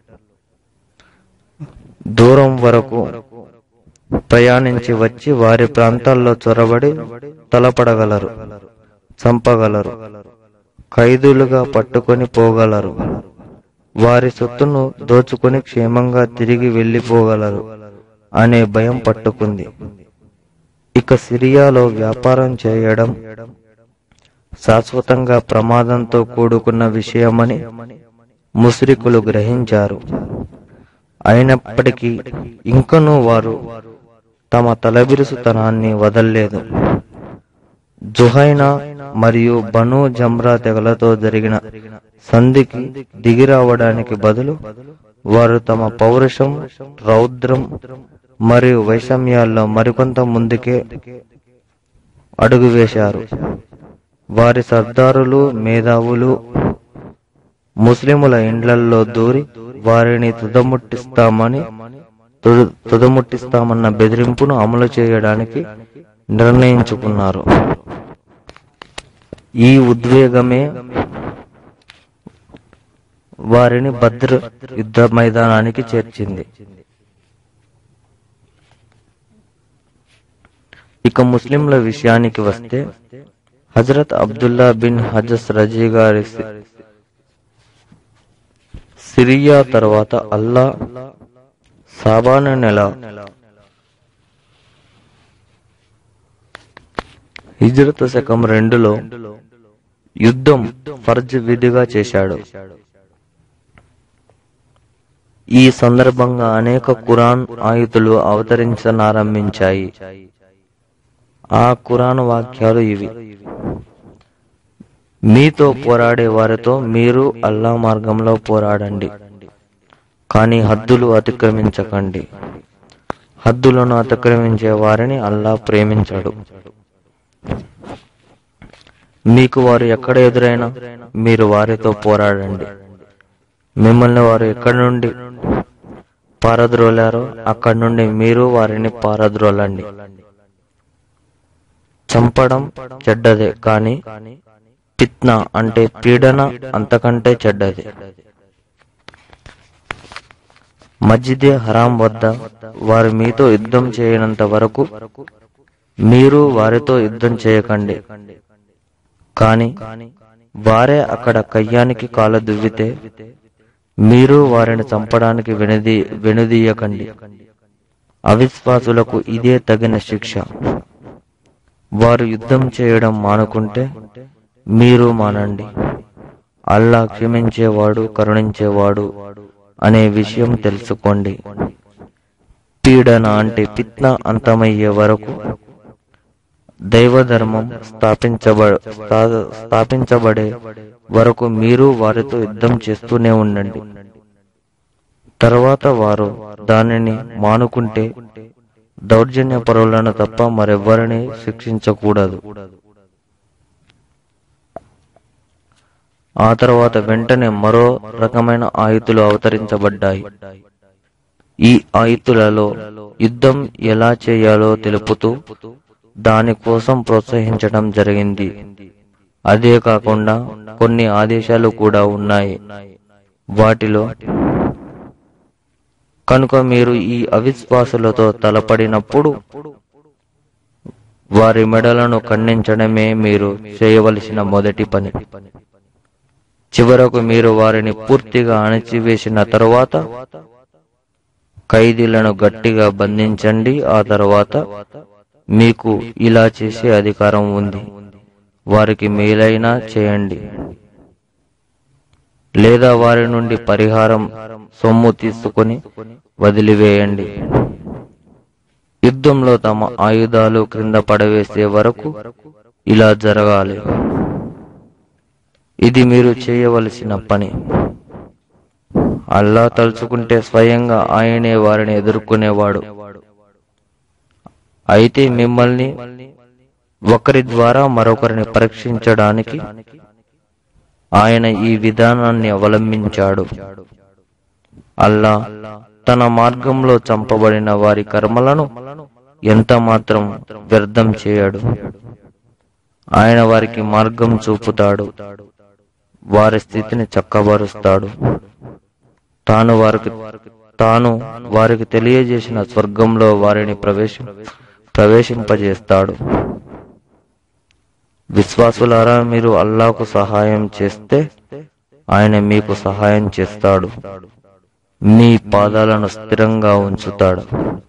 దూరం వరకు ప్రయాణించి వచ్చి వారి ప్రాంతాల్లో చొరబడి తలపడగలరు చంపగలరు ఖైదీలుగా పట్టుకొని పోగలరు వారి సొత్తును దోచుకొని క్షేమంగా తిరిగి వెళ్లిపోగలరు అనే భయం పట్టుకుంది ఇక సిరియాలో వ్యాపారం చేయడం శాశ్వతంగా ప్రమాదంతో కూడుకున్న విషయమని ముస్రికులు గ్రహించారు అయినప్పటికీ ఇంకనూ వారు తమ తలబిరుసుతనాన్ని వదల్లేదు జుహైనా మరియు బను జమ్రా తెగలతో జరిగిన సంధికి దిగిరావడానికి బదులు వారు తమ పౌరుషం రౌద్రం మరియు వైషమ్యాల్లో మరికొంత ముందుకే అడుగు వేశారు వారి సర్దారులు మేధావులు ముస్లిముల ఇండ్లల్లో దూరి వారిని తుదముట్టిస్తామని తుద- తుదముట్టిస్తామన్న బెదిరింపును అమలు చేయడానికి నిర్ణయించుకున్నారు ఈ ఉద్వేగమే వారిని భద్ర యుద్ధ మైదానానికి చేర్చింది ఇక ముస్లింల విషయానికి వస్తే హజరత్ అబ్దుల్లా బిన్ హజస్ రజీ గారి సి- సిరియా తర్వాత అల్లా సాబాను నెల హిజ్రత్ శకం రెండులో యుద్ధం ఫర్జ్ విధిగా చేశాడు ఈ సందర్భంగా అనేక ఖురాన్ ఆయుతులు అవతరించనారంభించాయి ఆ ఖురాన్ వాక్యాలు ఇవి మీతో పోరాడే వారితో మీరు అల్లా మార్గంలో పోరాడండి కానీ హద్దులు అతిక్రమించకండి హద్దులను అతిక్రమించే వారిని అల్లా ప్రేమించడు మీకు వారు ఎక్కడ ఎదురైనా మీరు వారితో పోరాడండి మిమ్మల్ని వారు ఎక్కడి నుండి పారద్రోలారో అక్కడి నుండి మీరు వారిని పారద్రోలండి చంపడం చెడ్డదే కానీ ఫిత్నా అంటే పీడన అంతకంటే చెడ్డది మస్జిదే హరాం వద్ద వారు మీతో యుద్ధం చేయనంత వరకు మీరు వారితో యుద్ధం చేయకండి కాని వారే అక్కడ కయ్యానికి కాలు దువ్వితే మీరు వారిని చంపడానికి వెనుది వెనుదీయకండి అవిశ్వాసులకు ఇదే తగిన శిక్ష వారు యుద్ధం చేయడం మానుకుంటే మీరు మానండి అల్లా క్షమించేవాడు కరుణించేవాడు అనే విషయం తెలుసుకోండి పీడన అంటే ఫిత్న అంతమయ్యే వరకు దైవధర్మం స్థాపించబ స్థా- స్థాపించబడే వరకు మీరు వారితో యుద్ధం చేస్తూనే ఉండండి తర్వాత వారు దానిని మానుకుంటే దౌర్జన్య పరులను తప్ప మరెవ్వరిని శిక్షించకూడదు ఆ తర్వాత వెంటనే మరో రకమైన ఆయుతులు అవతరించబడ్డాయి ఈ ఆయుతులలో యుద్ధం ఎలా చేయాలో తెలుపుతూ దానికోసం ప్రోత్సహించడం జరిగింది అదే కాకుండా కొన్ని ఆదేశాలు కూడా ఉన్నాయి వాటిలో కనుక మీరు ఈ అవిశ్వాసులతో తలపడినప్పుడు వారి మెడలను ఖండించడమే మీరు చేయవలసిన మొదటి పని చివరకు మీరు వారిని పూర్తిగా అణచివేసిన తరువాత ఖైదీలను గట్టిగా బంధించండి ఆ తర్వాత మీకు ఇలా చేసే అధికారం ఉంది వారికి మేలైనా చేయండి లేదా వారి నుండి పరిహారం సొమ్ము తీసుకుని వదిలివేయండి యుద్ధంలో తమ ఆయుధాలు క్రింద పడవేసే వరకు ఇలా జరగాలి ఇది మీరు చేయవలసిన పని అల్లా తలుచుకుంటే స్వయంగా ఆయనే వారిని ఎదుర్కొనేవాడు అయితే మిమ్మల్ని ఒకరి ద్వారా మరొకరిని పరీక్షించడానికి ఆయన ఈ విధానాన్ని అవలంబించాడు అల్లా తన మార్గంలో చంపబడిన వారి కర్మలను ఎంత మాత్రం వ్యర్థం చేయడు ఆయన వారికి మార్గం చూపుతాడు వారి స్థితిని చక్కబరుస్తాడు తాను వారికి తాను వారికి తెలియజేసిన స్వర్గంలో వారిని ప్రవేశం ప్రవేశింపజేస్తాడు విశ్వాసులారా మీరు అల్లాకు సహాయం చేస్తే ఆయన మీకు సహాయం చేస్తాడు మీ పాదాలను స్థిరంగా ఉంచుతాడు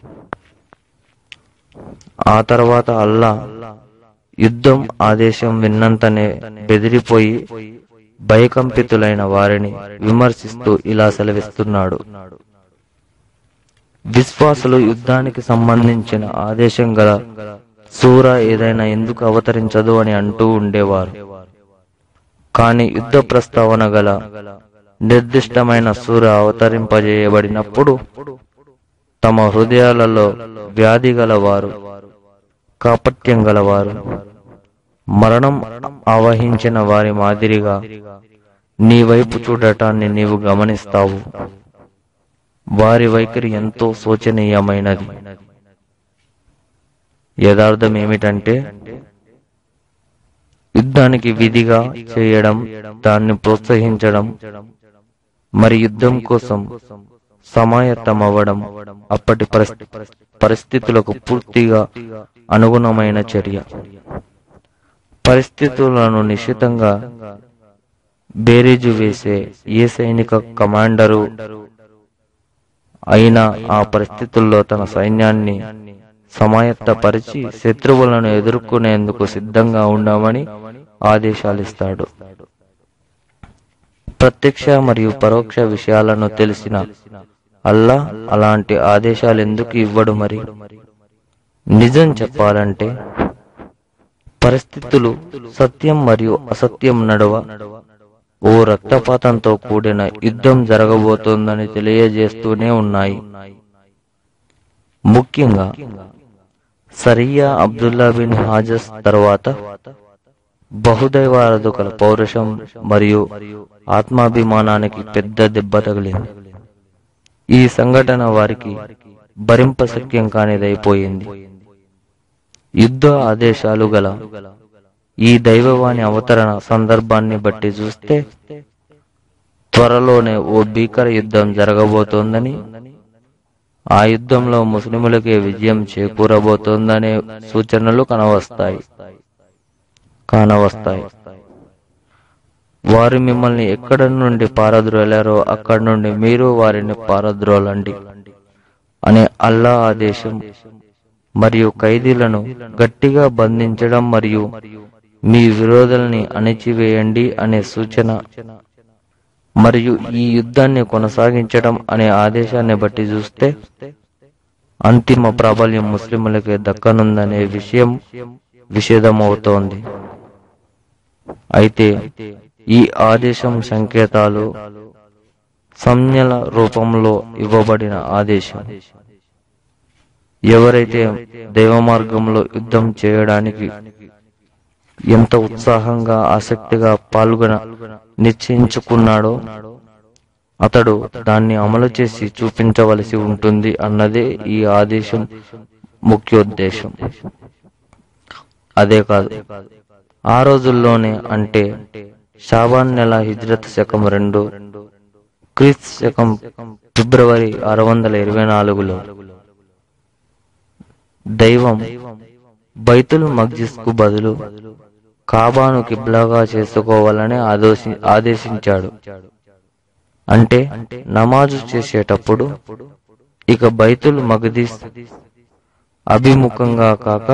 ఆ తర్వాత అల్లా యుద్ధం ఆదేశం విన్నంతనే బెదిరిపోయి భయకంపితులైన వారిని విమర్శిస్తూ ఇలా సెలవిస్తున్నాడు విశ్వాసులు యుద్ధానికి సంబంధించిన ఆదేశం గల సూర ఏదైనా ఎందుకు అవతరించదు అని అంటూ ఉండేవారు కాని యుద్ధ ప్రస్తావన గల నిర్దిష్టమైన సూర అవతరింపజేయబడినప్పుడు తమ హృదయాలలో వ్యాధి గలవారు కాపట్యం గలవారు మరణం ఆవహించిన వారి మాదిరిగా నీ వైపు చూడటాన్ని నీవు గమనిస్తావు వారి వైఖరి ఎంతో శోచనీయమైనది యథార్థం ఏమిటంటే యుద్ధానికి విధిగా చేయడం దాన్ని ప్రోత్సహించడం మరి యుద్ధం కోసం సమాయత్తమవ్వడం అప్పటి పరిస్థి- పరిస్థితులకు పూర్తిగా అనుగుణమైన చర్య పరిస్థితులను నిశ్చితంగా బేరీజు వేసే ఏ సైనిక కమాండరు అయినా ఆ పరిస్థితుల్లో తన సైన్యాన్ని సమాయత్తపరిచి శత్రువులను ఎదుర్కొనేందుకు సిద్ధంగా ఉండమని ఆదేశాలిస్తాడు ప్రత్యక్ష మరియు పరోక్ష విషయాలను తెలిసిన అల్లా అలాంటి ఆదేశాలు ఎందుకు ఇవ్వడు మరి నిజం చెప్పాలంటే పరిస్థితులు సత్యం మరియు అసత్యం నడువ ఓ రక్తపాతంతో కూడిన యుద్ధం జరగబోతోందని తెలియజేస్తూనే ఉన్నాయి ముఖ్యంగా సరియా అబ్దుల్లా బిన్ హాజస్ తర్వాత బహుదైవారాధకుల పౌరుషం మరియు ఆత్మాభిమానానికి పెద్ద దెబ్బ తగిలింది ఈ సంఘటన వారికి భరింపశక్యం కానిదైపోయింది యుద్ధ ఆదేశాలు గల ఈ దైవవాణి అవతరణ సందర్భాన్ని బట్టి చూస్తే త్వరలోనే ఓ భీకర యుద్ధం జరగబోతోందని ఆ యుద్ధంలో ముస్లిములకే విజయం చేకూరబోతోందనే సూచనలు కనవస్తాయి కానవస్తాయి వారు మిమ్మల్ని ఎక్కడి నుండి పారద్రోలారో అక్కడి నుండి మీరు వారిని పారద్రోలండి అనే అల్లా ఆదేశం మరియు ఖైదీలను గట్టిగా బంధించడం మరియు మీ విరోధుల్ని అణిచివేయండి అనే సూచన మరియు ఈ యుద్ధాన్ని కొనసాగించడం అనే ఆదేశాన్ని బట్టి చూస్తే అంతిమ ప్రాబల్యం ముస్లింలకే దక్కనుందనే విషయం విషేదమవుతోంది అయితే ఈ ఆదేశం సంకేతాలు సంజ్ఞల రూపంలో ఇవ్వబడిన ఆదేశం ఎవరైతే దైవ మార్గంలో యుద్ధం చేయడానికి ఎంత ఉత్సాహంగా ఆసక్తిగా పాల్గొన నిశ్చయించుకున్నాడో అతడు దాన్ని అమలు చేసి చూపించవలసి ఉంటుంది అన్నదే ఈ ఆదేశం ముఖ్యోద్దేశం అదే కాదు ఆ రోజుల్లోనే అంటే షాబాన్ నెల హిజ్రత్ శకం రెండు క్రీస్తు శకం ఫిబ్రవరి ఆరు వందల ఇరవై నాలుగులో దైవం బైతుల్ మగ్జిస్ కు బదులు కాబాను కిబ్లాగా చేసుకోవాలని ఆదేశి ఆదేశించాడు అంటే నమాజు చేసేటప్పుడు ఇక బైతుల్ మగ్దిస్ అభిముఖంగా కాక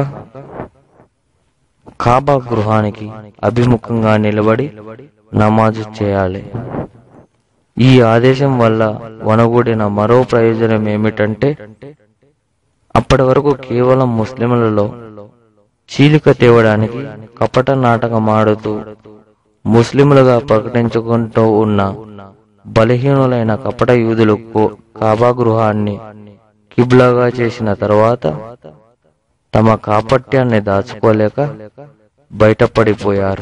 కాబా గృహానికి అభిముఖంగా నిలబడి నమాజు చేయాలి ఈ ఆదేశం వల్ల వనగూడిన మరో ప్రయోజనం ఏమిటంటే అప్పటి వరకు కేవలం ముస్లింలలో చీలిక తేవడానికి కపట నాటకమాడుతూ ముస్లింలుగా ప్రకటించుకుంటూ ఉన్న బలహీనులైన కపట యూదులు కో- కాబా గృహాన్ని కిబ్లాగా చేసిన తర్వాత తమ కాపట్యాన్ని దాచుకోలేక బయటపడిపోయారు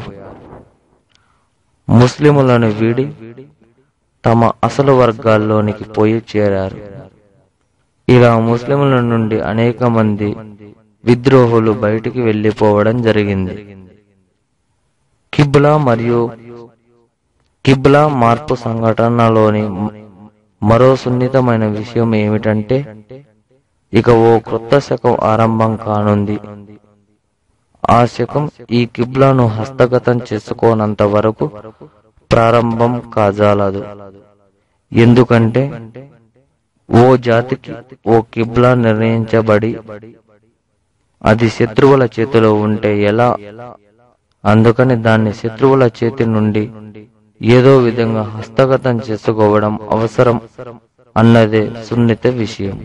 ముస్లిములను వీడి తమ అసలు వర్గాల్లోనికి పోయి చేరారు ఇలా ముస్లిముల నుండి అనేక మంది విద్రోహులు బయటికి వెళ్లిపోవడం జరిగింది కిబ్లా మరియు కిబ్లా మార్పు సంఘటనలోని మ- మరో సున్నితమైన విషయం ఏమిటంటే ఇక ఓ క్రొత్త శకం ఆరంభం కానుంది ఆ శకం ఈ కిబ్లాను హస్తగతం చేసుకోనంత వరకు ప్రారంభం కాజాలదు ఎందుకంటే ఓ జాతికి ఓ కిబ్లా నిర్ణయించబడి అది శత్రువుల చేతిలో ఉంటే ఎలా అందుకని దాన్ని శత్రువుల చేతి నుండి ఏదో విధంగా హస్తగతం చేసుకోవడం అవసరం అన్నదే సున్నిత విషయం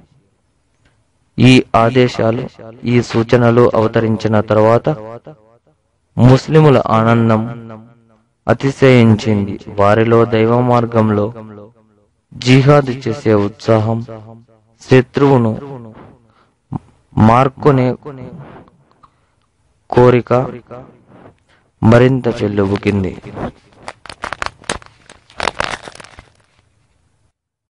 ఈ ఆదేశాలు ఈ సూచనలు అవతరించిన తర్వాత ముస్లిముల ఆనందం అతిశయించింది వారిలో దైవ మార్గంలో జిహాద్ చేసే ఉత్సాహం శత్రువును మార్కునే కోరిక మరింత చెల్లుబుకింది